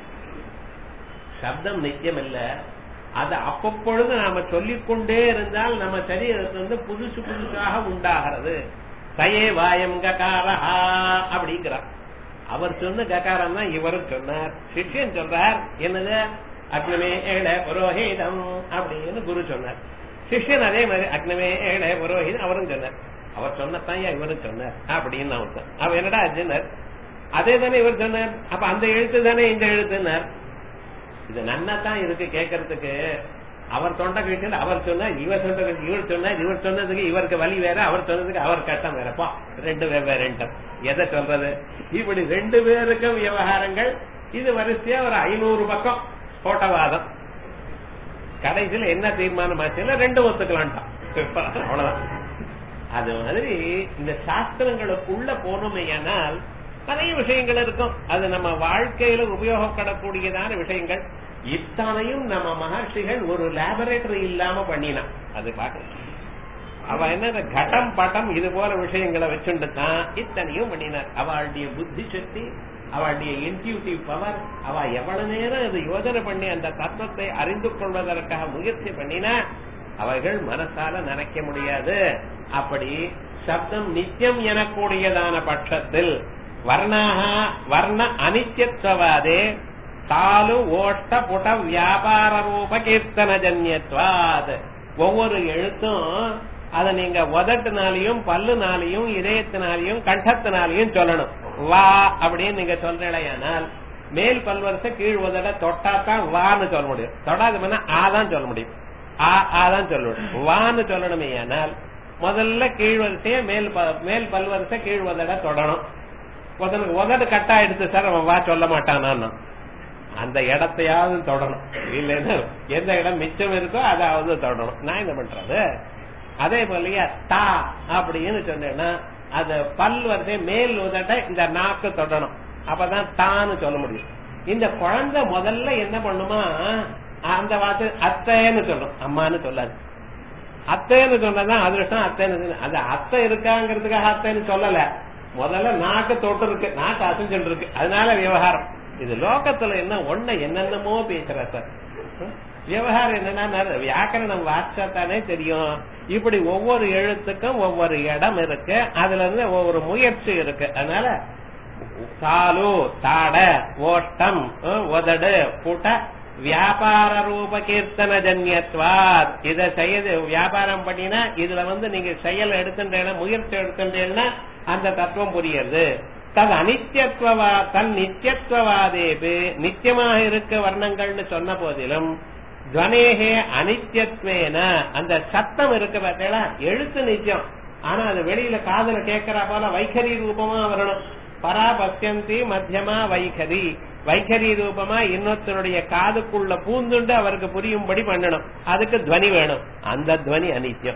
[SPEAKER 1] சப்தம் நித்தியம் இல்ல அது அப்பப்பொழுது நாம சொல்லிக் கொண்டே இருந்தால் நம்ம சரீரத்திலிருந்து புதுசு புதுசாக உண்டாகிறது சயே வாயம் ககாரஹா அப்படிங்கிறார் அவர் சொன்ன ககாரம் தான் இவரும் சொன்னார் சிஷ்யன் சொல்றார் என்னது அக்னமே ஏழ புரோஹிதம் அப்படின்னு குரு சொன்னார் சிஷ்யன் அதே மாதிரி அக்னமே ஏழ புரோஹிதம் அவரும் சொன்னார் அவர் சொன்னதான் இவரும் சொன்னார் அப்படின்னு அவன் சொன்னார். அவன் என்னடா சொன்னார் அதே தானே இவர் சொன்னார் அப்ப அந்த எழுத்து தானே இந்த எழுத்துனார் இது நன்னா தான் இருக்கு கேட்கறதுக்கு அவர் தொண்டை கழிச்சல் அவர் சொன்னார் இவர் தொண்டை கழிச்சு இவர் சொன்னார் இவர் சொன்னதுக்கு இவருக்கு வலி வேற அவர் சொன்னதுக்கு அவர் கட்டம் வேறப்பா ரெண்டு வெவ்வேறுட்டம் எதை சொல்றது இப்படி ரெண்டு பேருக்கும் விவகாரங்கள் இது வரிசையா ஒரு ஐநூறு பக்கம் போட்டவாதம் கடைசியில என்ன தீர்மானம் ஆச்சுன்னா ரெண்டு ஒத்துக்கலான்ட்டான் அவ்வளவுதான் அது மாதிரி இந்த சாஸ்திரங்களுக்குள்ள போனோமையானால் நிறைய விஷயங்கள் இருக்கும் அது நம்ம வாழ்க்கையில உபயோகப்படக்கூடியதான விஷயங்கள் இத்தனையும் நம்ம மகர்ஷிகள் ஒரு லேபரேட்டரி இல்லாம பண்ணினான் அது பார்க்கணும் அவ என்ன இந்த கட்டம் பட்டம் இது போல விஷயங்களை வச்சுட்டு தான் இத்தனையும் பண்ணினார் அவளுடைய புத்தி சக்தி அவளுடைய இன்டியூட்டிவ் பவர் அவ எவ்வளவு நேரம் அது யோசனை பண்ணி அந்த தத்துவத்தை அறிந்து கொள்வதற்காக முயற்சி பண்ணினா அவர்கள் மனசால நினைக்க முடியாது அப்படி சப்தம் நித்தியம் எனக்கூடியதான பட்சத்தில் வர்ணாக வர்ண அனித்யத்வாதே தாலு ஓஷ்ட புட வியாபார ரூப கீர்த்தன ஜன்யத்வாத் ஒவ்வொரு எழுத்தும் அதை நீங்க உதட்டுனாலையும் பல்லுனாலையும் இதயத்தினாலையும் கண்டத்தினாலையும் சொல்லணும் வா அப்படின்னு நீங்க சொல்றீங்களேயானால் மேல் பல்வரிசை கீழ் உதட தொட்டா தான் வான்னு சொல்ல முடியும் தொடாது ஆதான் சொல்ல முடியும் ஆ ஆதான் சொல்லணும் வான்னு சொல்லணுமே ஆனால் முதல்ல கீழ் வரிசைய மேல் ப- மேல் பல்வரிசை கீழ் உதட தொடணும் உதனுக்கு உதடு கட்டா எடுத்து சார் அவன் வா சொல்ல மாட்டானான்னு அந்த இடத்தையாவது தொடணும் இல்லைன்னா எந்த இடம் மிச்சம் இருக்கோ அதாவது தொடணும் நான் என்ன பண்றது அதே போலயே தா அப்படின்னு சொன்னேன்னா அது பல் வரிசை மேல் உதட்ட இந்த நாக்கு தொடணும் அப்பதான் தான்னு சொல்ல முடியும் இந்த குழந்தை முதல்ல என்ன பண்ணுமா அந்த வார்த்தை அத்தைன்னு சொல்லும் அம்மான்னு சொல்லாது அத்தைன்னு சொன்னதான் அதிர்ஷ்டம் அத்தைன்னு சொன்ன அது அத்தை இருக்காங்கிறதுக்காக அத்தைன்னு சொல்லல முதல்ல நாக்கு தொட்டு இருக்கு நாக்கு அசைஞ்சுட்டு இருக்கு அதனால விவகாரம் இது லோகத்துல என்ன ஒண்ணு என்னென்னமோ பேசுற சார் விவகாரம் என்னன்னா வியாக்கரணம் வாசிச்சா தானே தெரியும் இப்படி ஒவ்வொரு எழுத்துக்கும் ஒவ்வொரு இடம் இருக்கு அதுல இருந்து ஒவ்வொரு முயற்சி இருக்கு அதனால தாலு தாட ஓட்டம் அஹ், உதடு புட வியாபார ரூப கீர்த்தன ஜன்யத்வாத் இத செய்து வியாபாரம் பண்ணினா இதுல வந்து நீங்க செயல் எடுத்துட்டேன்னா முயற்சி எடுத்துட்டேன்னா அந்த தத்துவம் புரியுது தது அனித்யத்துவவா தன் நித்தியத்துவவாதேபு நித்தியமாக இருக்க வர்ணங்கள்னு சொன்ன போதிலும் துவனேகே அனித்யத்வேன அந்த சத்தம் இருக்கு பார்த்தீங்களா எழுத்து நித்தியம் ஆனா அது வெளியில காதுல கேட்கறா போல வைகரி ரூபமா வரணும் பரா பசியந்தி மத்தியமா வைகரி வைகரி ரூபமா இன்னொருத்தருடைய காதுக்குள்ள பூந்துண்டு அவருக்கு புரியும்படி பண்ணணும் அதுக்கு துவனி வேணும் அந்த துவனி அனித்யம்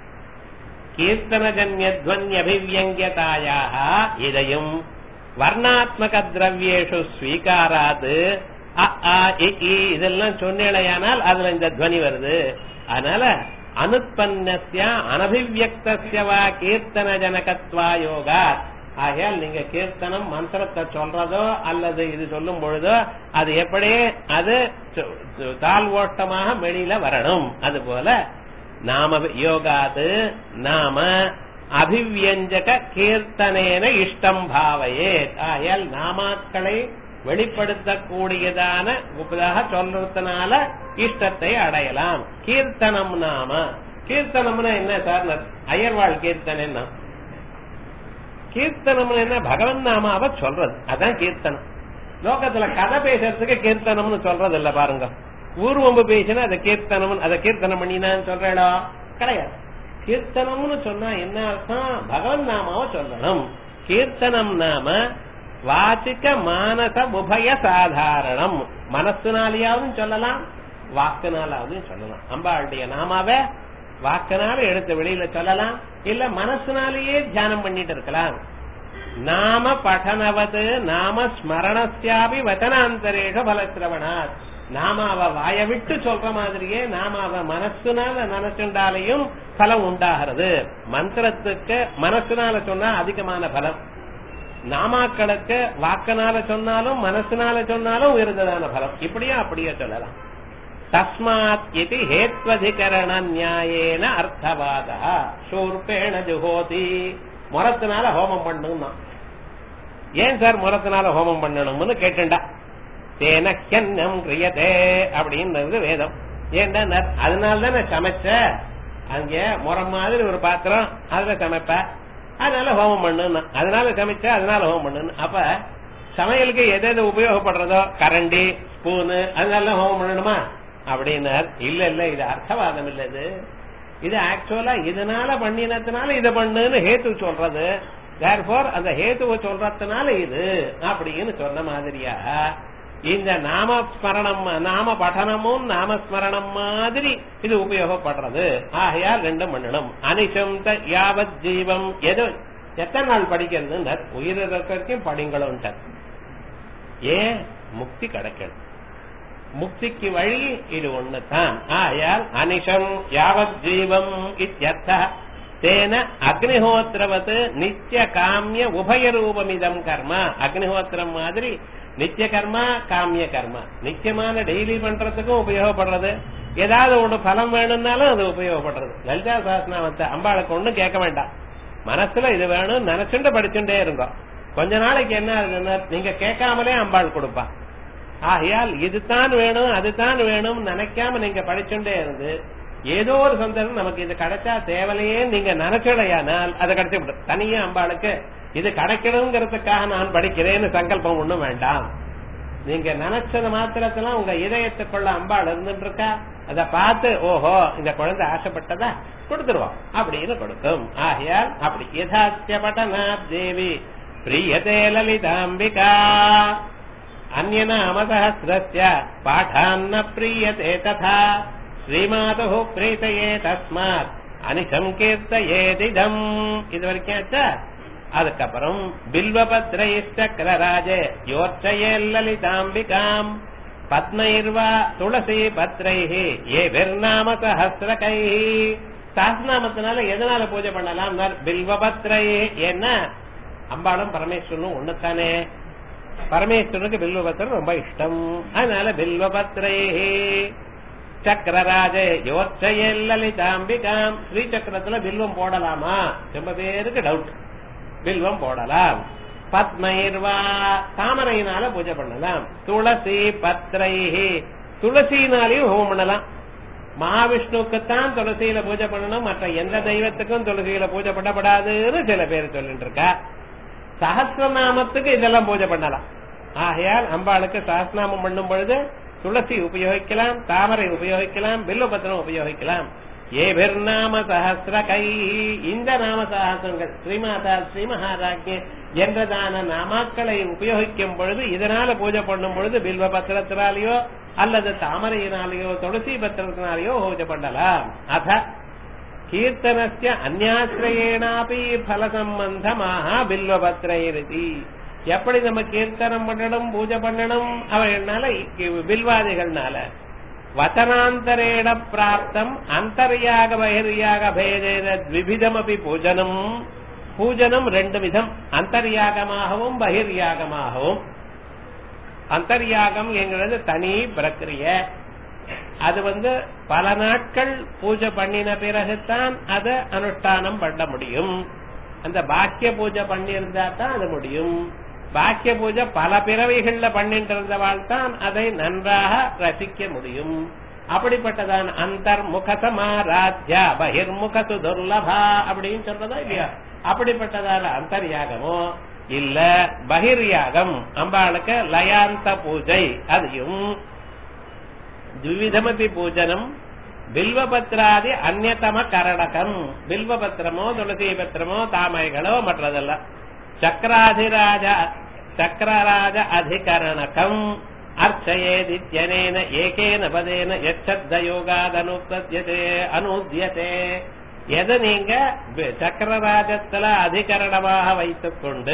[SPEAKER 1] கீர்த்தனஜன்யத்வன்யபிவியங்கியதாயாக இதையும் வர்ணாத்மக திரவியேஷு ஸ்வீகாராது அ, ஆ, இ, ஈ இதெல்லாம் சொன்னேலையானால் அதுல இந்த துவனி வருது அதனால அனுத்பன்னஸ்ய அனபிவியக்தஸ்ய வா கீர்த்தன ஜனகத்வா யோகா ஆகையால் நீங்க கீர்த்தனம் மந்திரத்தை சொல்றதோ அல்லது இது சொல்லும் பொழுதோ அது எப்படி அது சு- சு- தால் ஓட்டமாக வெளியில வரணும் அது போல நாம யோகாது நாம அபிவியஞ்சக கீர்த்தனேன இஷ்டம் பாவையே ஆகையால் நாமாக்களை வெளிப்படுத்தக்கூடியதான உபதாக சொல்றதுனால இஷ்டத்தை அடையலாம் கீர்த்தனம் நாம கீர்த்தனம்னா என்ன சார் அயர்வாள் கீர்த்தனை கீர்த்தனம்னு என்ன பகவன் நாமாவை சொல்றது அதான் கீர்த்தனம் லோகத்துல கதை பேசுறதுக்கு கீர்த்தனம்னு சொல்றது இல்ல பாருங்க ஊர்வம்பு பேசினா அதை கீர்த்தனம் அதை கீர்த்தனம் பண்ணினான்னு சொல்றேடா கிடையாது கீர்த்தனம்னு சொன்னா என்ன அர்த்தம் பகவன் நாமாவை சொல்லணும் கீர்த்தனம் நாம வாச்சிக்க மானச உபய சாதாரணம் மனசுனாலேயாவது சொல்லலாம் வாக்குனாலாவது சொல்லலாம் அம்பாளுடைய நாமாவே வாக்குனால எடுத்து வெளியில சொல்லலாம் இல்ல மனசுனாலேயே தியானம் பண்ணிட்டு இருக்கலாம் நாம பఠனவது நாம ஸ்மரணஸ்யாபி வச்சனாந்தரேஷ பலசிரவணாத் நாம அவ வாய விட்டு சொல்ற மாதிரியே நாம அவ மனசுனால நினைச்சுண்டாலையும் பலம் உண்டாகிறது மந்திரத்துக்கு மனசுனால சொன்னா அதிகமான பலம் நாமாக்களுக்கு வாக்கனால சொன்னாலும் மனசுனால சொன்னாலும் உயர்ந்ததான பலம் இப்படியே அப்படியே சொல்லலாம் தஸ்மாத் இது ஹேத்வதிகரண நியாயேன அர்த்தவாத சூர்பேண ஜுஹோதி முரத்தினால ஹோமம் பண்ணணும் ஏன் சார் முரத்தினால ஹோமம் பண்ணணும்னு கேட்டுண்டா தேனக்கன்னம் கிரியதே அப்படின்றது வேதம் ஏன்டா அதனால தானே சமைச்ச அங்க முறம் மாதிரி ஒரு பாத்திரம் அதுல சமைப்ப அதனால ஹோமம் பண்ணு அதனால சமைச்ச அதனால ஹோமம் பண்ணு அப்ப சமையலுக்கு எது எது உபயோகப்படுறதோ கரண்டி ஸ்பூனு அதனால ஹோமம் பண்ணணுமா அப்படின்னார் இல்ல இல்ல இது அர்த்தவாதம் இல்ல இது இது ஆக்சுவலா இதனால பண்ணினதுனால இதை பண்ணுன்னு ஹேத்து சொல்றது தேர்ஃபோர் அந்த ஹேத்துவை சொல்றதுனால இது அப்படின்னு சொன்ன மாதிரியா இந்த நாமஸ்மரணம் நாம பఠனமும் நாமஸ்மரணம் மாதிரி இது உபயோகப்படுறது ஆகையால் ரெண்டும் பண்ணணும் அனிஷம் யாவத் ஜீவம் எது எத்தனை நாள் படிக்கிறது உயிர் வரைக்கும் படிங்களும் ஏன் முக்தி கிடைக்கணும் முக்திக்கு வழி இது ஒண்ணுதான் ஆயால் அனிஷம் யாவத் ஜீவம் இத்தியர்த்த தேன அக்னிஹோத்திரவத் நித்திய காமிய உபயரூபமிதம் கர்மா அக்னிஹோத்திரம் மாதிரி நித்திய கர்மா காமிய கர்மா நித்தியமான டெய்லி பண்றதுக்கும் உபயோகப்படுறது ஏதாவது ஒண்ணு பலம் வேணும்னாலும் அது உபயோகப்படுறது லலிதா சாஸ்திரநாமத்தை அம்பாளுக்கு ஒண்ணும் கேட்க வேண்டாம் மனசுல இது வேணும் நினைச்சுண்டு படிச்சுட்டே இருந்தோம் கொஞ்ச நாளைக்கு என்ன ஆகுதுன்னா நீங்க கேட்காமலே அம்பாள் கொடுப்பா ஆகையால் இதுதான் வேணும் அதுதான் வேணும் நினைக்காம நீங்க படிச்சுட்டே இருந்து ஏதோ ஒரு சந்தர்ப்பம் நமக்கு இது கிடைச்சா தேவலையே நீங்க நினைச்சடையானால் அதை கிடைச்சு விடும் தனியா அம்பாளுக்கு இது கிடைக்கணுங்கிறதுக்காக நான் படிக்கிறேன்னு சங்கல்பம் ஒண்ணும் வேண்டாம் நீங்க நினைச்சது மாத்திரத்துல உங்க இதயத்துக்குள்ள அம்பாள் இருந்துட்டு இருக்கா அத பார்த்து ஓஹோ இந்த குழந்தை ஆசைப்பட்டதா கொடுத்துருவோம் அப்படின்னு கொடுக்கும் ஆகையால் அப்படி யதாசிய பட்டனா தேவி பிரியதே லலிதாம்பிகா अन्यनामसहस्रस्य पाठान्न प्रीयते तथा श्रीमातुः प्रीतये तस्मात् அனிஷம் கீர்த்தயேதிதம் இது வரைக்கும் ஆச்சா அதுக்கப்புறம் பில்வபத்ரைஷ்டக்கரராஜே யோர்ச்சயே லலிதாம்பிகாம் பத்மைர்வா துளசி பத்ரைஹி ஏ பெர்நாம சஹசிரகை சாஸ்திரநாமத்தினால எதனால பூஜை பண்ணலாம் பில்வபத்ரை என்ன அம்பாளும் பரமேஸ்வரனும் ஒண்ணுத்தானே பரமேஸ்வரனுக்கு பில்வபத்திரம் ரொம்ப இஷ்டம் அதனால பில்வபத்ரே சக்கரராஜே யோச்சையே லலிதாம்பிகாம் ஸ்ரீ சக்கரத்துல பில்வம் போடலாமா ரொம்ப பேருக்கு டவுட் பில்வம் போடலாம் பத்மயிர்வா தாமரையினால பூஜை பண்ணலாம் துளசி பத்ரை துளசினாலையும் ஹோமம் பண்ணலாம் மகாவிஷ்ணுக்குத்தான் துளசியில பூஜை பண்ணணும் மற்ற எந்த தெய்வத்துக்கும் துளசியில பூஜை பண்ணப்படாதுன்னு சில பேர் சொல்லிட்டு இருக்கா சஹசிரநாமத்துக்கு இதெல்லாம் பூஜை பண்ணலாம் ஆகையால் அம்பாளுக்கு சஹசிரநாமம் பண்ணும் பொழுது துளசி உபயோகிக்கலாம் தாமரை உபயோகிக்கலாம் பில்வபத்திரம் உபயோகிக்கலாம் ஏ பெர்நாம சஹசிர கை இந்த நாம சஹசிரங்கள் ஸ்ரீமாதா ஸ்ரீ மகாராஜ்ய என்றதான நாமாக்களை உபயோகிக்கும் பொழுது இதனால பூஜை பண்ணும் பொழுது பில்வ பத்திரத்தினாலேயோ அல்லது தாமரையினாலேயோ துளசி பத்திரத்தினாலேயோ பூஜை பண்ணலாம் அத கீர்த்தனஸ்ய அந்யாசிரயேனாபி பல சம்பந்தமாக பில்வபத்ரைருதி எப்படி நம்ம கீர்த்தனம் பண்ணணும் பூஜை பண்ணணும் அவர்களால பில்வாதிகள்னால வசனாந்தரேண பிராப்தம் அந்தர்யாக பகிர்யாக பேதேன த்விவிதமபி பூஜனம் பூஜனம் ரெண்டு விதம் அந்தர்யாகமாகவும் பகிர்யாகமாகவும் அந்தர்யாகம் என்கிறது தனி பிரக்கிரிய அது வந்து பல நாட்கள் பூஜை பண்ணின பிறகுதான் அதை அனுஷ்டானம் பண்ண முடியும் அந்த பாக்கிய பூஜை பண்ணியிருந்தா தான் அது முடியும் பாக்கிய பூஜை பல பிறவைகள்ல பண்ணிட்டு இருந்தவாள் தான் அதை நன்றாக ரசிக்க முடியும் அப்படிப்பட்டதான் அந்தர் முகசமாராத்யா பகிர்முகசு துர்லபா அப்படின்னு சொல்றதா இல்லையா அப்படிப்பட்டதான அந்தர்யாகமோ இல்ல பகிர்யாகம் அம்பாளுக்கு லயாந்த பூஜை அதையும் த்விவிதமபி பூஜனம் பில்வபத்ராதி அந்நதம கரணகம் பில்வபத்திரமோ துளசி பத்திரமோ தாமரைகளோ மற்றதெல்லாம் சக்கராதிராஜ சக்கரராஜ அதிகரணகம் அர்ச்சயேதித்யனேன ஏகேன பதேன எச்சப்த யோகாதனுத்தே அனுத்தியதே எதை நீங்க சக்கரராஜத்துல அதிகரணமாக வைத்துக் கொண்டு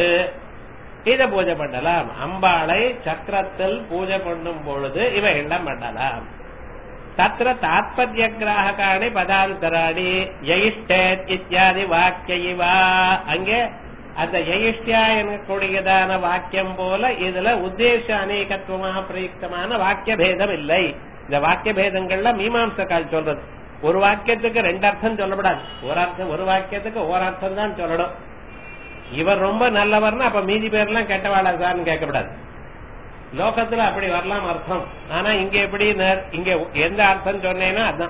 [SPEAKER 1] இத பூஜை பண்ணலாம் அம்பாளை சக்கரத்தில் பூஜை பண்ணும் பொழுது இவைகள்லாம் பண்ணலாம் தத்திர தாத்பரிய கிராகாணி பதாந்தராணி யயிஷ்டேத் இத்தியாதி வாக்கிய இவா அங்கே அந்த யயிஷ்டியா எனக்கூடியதான வாக்கியம் போல இதுல உத்தேச அநேகத்துவமாக பிரயுக்தமான வாக்கிய பேதம் இல்லை இந்த வாக்கிய பேதங்கள்ல மீமாம்சக்கால் சொல்றது ஒரு வாக்கியத்துக்கு ரெண்டு அர்த்தம் சொல்லப்படாது ஒரு அர்த்தம் ஒரு வாக்கியத்துக்கு ஒரு அர்த்தம் தான் சொல்லணும் இவர் ரொம்ப நல்லவர்னு அப்ப மீதி பேர்லாம் கெட்டவாளா சார்னு கேட்கப்படாது லோகத்துல அப்படி வரலாம் அர்த்தம் ஆனா இங்க எப்படி இங்க எந்த அர்த்தம் சொன்னேன்னா அதான்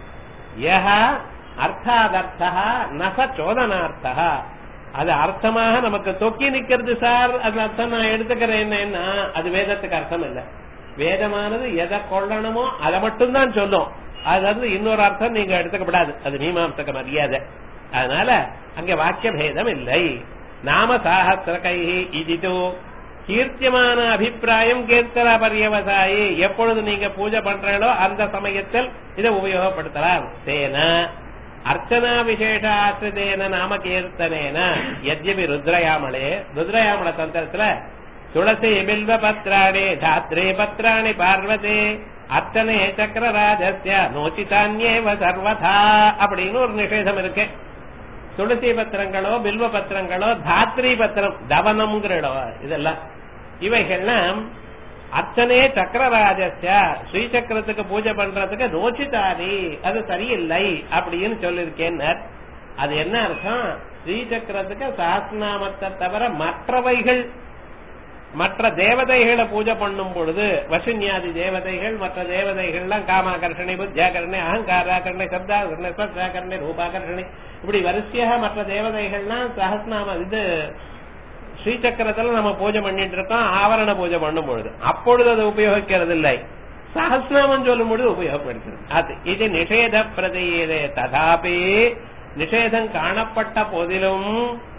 [SPEAKER 1] ஏஹா அர்த்தாதர்த்தா நச சோதனார்த்தா அது அர்த்தமாக நமக்கு தொக்கி நிக்கிறது சார் அது அர்த்தம் நான் எடுத்துக்கிறேன் என்னன்னா அது வேதத்துக்கு அர்த்தம் இல்ல வேதமானது எதை கொள்ளணுமோ அதை மட்டும்தான் சொல்லும் அது வந்து இன்னொரு அர்த்தம் நீங்க எடுத்துக்கப்படாது அது மீமாம்சக மரியாதை அதனால அங்க வாக்கிய பேதம் இல்லை நாம சாகசிர கை இதிதோ கீர்த்தியமான அபிப்பிராயம் கீர்த்தன பரியவசாயி எப்பொழுது நீங்க பூஜை பண்றீங்களோ அந்த சமயத்தில் இதை உபயோகப்படுத்தலாம் தேன அர்ச்சனா விசேஷ ஆசிரிதேன நாம கீர்த்தனேன எத்யபி ருத்ரயாமளே ருத்ரயாமள தந்திரத்துல துளசி பில்வ பத்ராணி தாத்ரே பத்ராணி பார்வதி அர்ச்சனே சக்கரராஜஸ்ய நோச்சிதான்யேவ சர்வதா அப்படின்னு ஒரு நிஷேதம் இருக்கு துளசி பத்திரங்களோ பில்வ பத்திரங்களோ தாத்ரி பத்திரம் தவனம்ங்கிற இடம் இதெல்லாம் இவைகள்லாம் அர்ச்சனே சக்கரராஜஸ்ய ஸ்ரீசக்கரத்துக்கு பூஜை பண்றதுக்கு நோச்சிதாரி அது சரியில்லை அப்படின்னு சொல்லிருக்கேன் அது என்ன அர்த்தம் ஸ்ரீசக்கரத்துக்கு சாஸ்திரநாமத்தை தவிர மற்றவைகள் மற்ற தேவதைகளை பூஜை பண்ணும் பொழுது வசுன்யாதி தேவதைகள் மற்ற தேவதைகள்லாம் காமாகர்ஷணி புத்தியாகரணி அகங்காராகரணி சப்தாகரணி ஸ்வர்ஷாகரணி ரூபாகர்ஷணி இப்படி வரிசையாக மற்ற தேவதைகள்லாம் சஹஸ்நாம இது ஸ்ரீசக்கரத்துல நம்ம பூஜை பண்ணிட்டு இருக்கோம் ஆவரண பூஜை பண்ணும் பொழுது அப்பொழுது அதை உபயோகிக்கிறது இல்லை சஹஸ்நாமம் சொல்லும் பொழுது உபயோகப்படுத்துறது அது இது நிஷேத பிரதியதே ததாபி நிஷேதம் காணப்பட்ட போதிலும்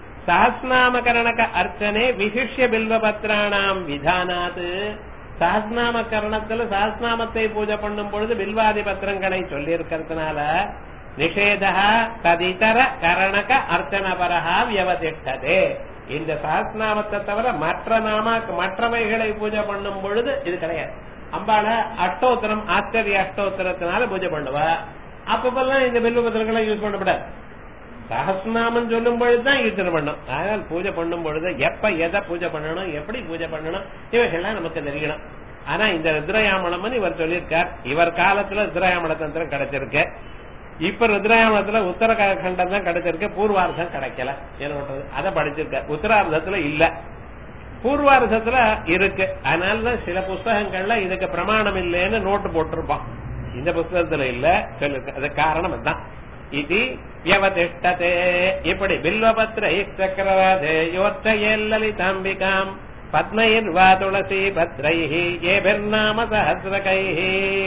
[SPEAKER 1] சஹஸ்நாமகரணக அர்ச்சனை விசிஷ்ய பில்வபத்ராணாம் விதானாது சஹஸ்நாமகரணத்துல சஹஸ்நாமத்தை பூஜை பண்ணும் பொழுது பில்வாதி பத்திரங்களை சொல்லி இருக்கிறதுனால நிஷேதா ததிதர கரணக அர்ச்சனபரஹா வியவதிஷ்டதே இந்த சஹஸ்நாமத்தை தவிர மற்ற நாம மற்றவைகளை பூஜை பண்ணும் பொழுது இது கிடையாது அம்பாள அஷ்டோத்திரம் ஆச்சரிய அஷ்டோத்திரத்தினால பூஜை பண்ணுவா அப்பப்பெல்லாம் இந்த பில்வபத்திரங்களை யூஸ் பண்ணக்கூடாது சஹஸ்நாமம் சொல்லும் பொழுதுதான் ஈர்த்தனை பண்ணும் அதனால் பூஜை பண்ணும் பொழுது எப்ப எதை பூஜை பண்ணணும் எப்படி பூஜை பண்ணணும் இவைகள்லாம் நமக்கு தெரியணும் ஆனா இந்த ருத்ரயாமலம் இவர் சொல்லியிருக்கார் இவர் காலத்துல ருத்ரயாமல தந்திரம் கிடைச்சிருக்கு இப்ப ருத்ரயாமலத்துல உத்தர கண்டம் தான் கிடைச்சிருக்கு பூர்வார்த்தம் கிடைக்கல என்ன பண்றது அதை படிச்சிருக்க உத்தரார்த்தத்துல இல்ல பூர்வார்த்தத்துல இருக்கு அதனாலதான் சில புஸ்தகங்கள்ல இதுக்கு பிரமாணம் இல்லைன்னு நோட்டு போட்டிருப்பான் இந்த புஸ்தகத்துல இல்ல சொல்லிருக்கு அது காரணம் அதுதான் இது வியவதிஷ்டதே இப்படி பில்வபத்ர சக்கரராஜே யோர்ச்சயல்லலிதாம்பிகாம் பத்மைர்வா துளசி பத்ரைः ஏபிர்நாம சஹசிரகைः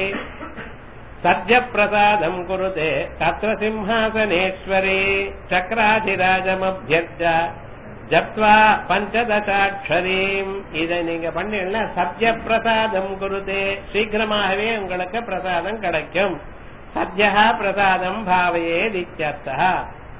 [SPEAKER 1] சத்ய பிரசாதம் குருதே தத்ர சிம்ஹாசனேஸ்வரி சக்கராதிராஜமபியர்ச்ச ஜப்வா பஞ்சதசாட்சரீம் இதை நீங்க பண்ணீங்கன்னா சத்ய பிரசாதம் குருதே சீக்கிரமாகவே உங்களுக்கு பிரசாதம் கிடைக்கும் சத்யா பிரசாதம் பாவையே தித்யர்த்தா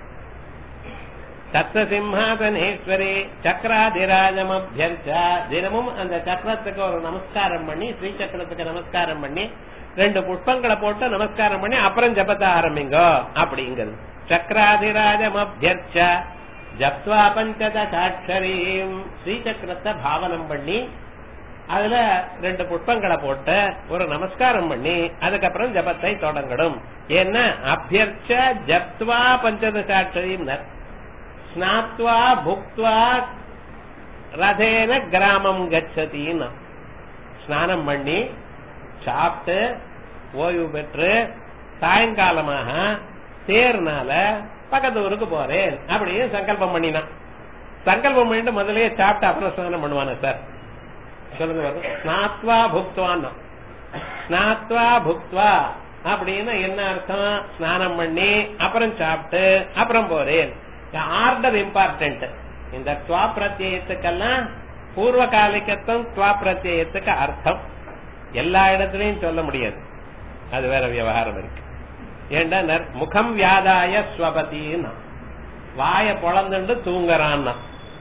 [SPEAKER 1] தத்த சிம்ஹாசனேஸ்வரி சக்கராதிராஜமபியர்ச்சா தினமும் அந்த சக்கரத்துக்கு ஒரு நமஸ்காரம் பண்ணி ஸ்ரீ சக்கரத்துக்கு நமஸ்காரம் பண்ணி ரெண்டு புஷ்பங்களை போட்டு நமஸ்காரம் பண்ணி அப்புறம் ஜபத்தை ஆரம்பிங்க அப்படிங்கிறது சக்கராதிராஜமபியர்ச்ச ஜப்வா பஞ்சதசாட்சரீம் ஸ்ரீசக்கரத்தை பாவனம் பண்ணி அதுல ரெண்டு புஷ்பங்களை போட்டு ஒரு நமஸ்காரம் பண்ணி அதுக்கப்புறம் ஜபத்தை தொடங்கணும் ஏன்னா அபியர்ச்ச ஜப்துவா பஞ்சதசாட்சரீம் ஸ்நாத்வா புக்துவா ரதேன கிராமம் கச்சதின்னு ஸ்நானம் பண்ணி சாப்பிட்டு ஓய்வு பெற்று சாயங்காலமாக தேர்னால பக்கத்து ஊருக்கு போறேன் அப்படின்னு சங்கல்பம் பண்ணினான் சங்கல்பம் பண்ணிட்டு முதல்லயே சாப்பிட்டு அப்புறம் ஸ்நானம் பண்ணுவானே சார் சொல்லுங்க பாருங்க. ஸ்நாத்வா புக்துவான்னா ஸ்நாத்வா புக்துவா அப்படின்னு என்ன அர்த்தம் ஸ்நானம் பண்ணி அப்புறம் சாப்பிட்டு அப்புறம் போறேன் ஆர்டர் இம்பார்ட்டன்ட் இந்த துவா பிரத்யத்துக்கெல்லாம் பூர்வ காலிகத்துவம் துவா பிரத்யத்துக்கு அர்த்தம் எல்லா இடத்துலயும் சொல்ல முடியாது அது வேற விவகாரம் இருக்கு ஏண்டா நர்- முகம் வியாதாய ஸ்வபதினா வாய பொழந்துண்டு தூங்குறான்னா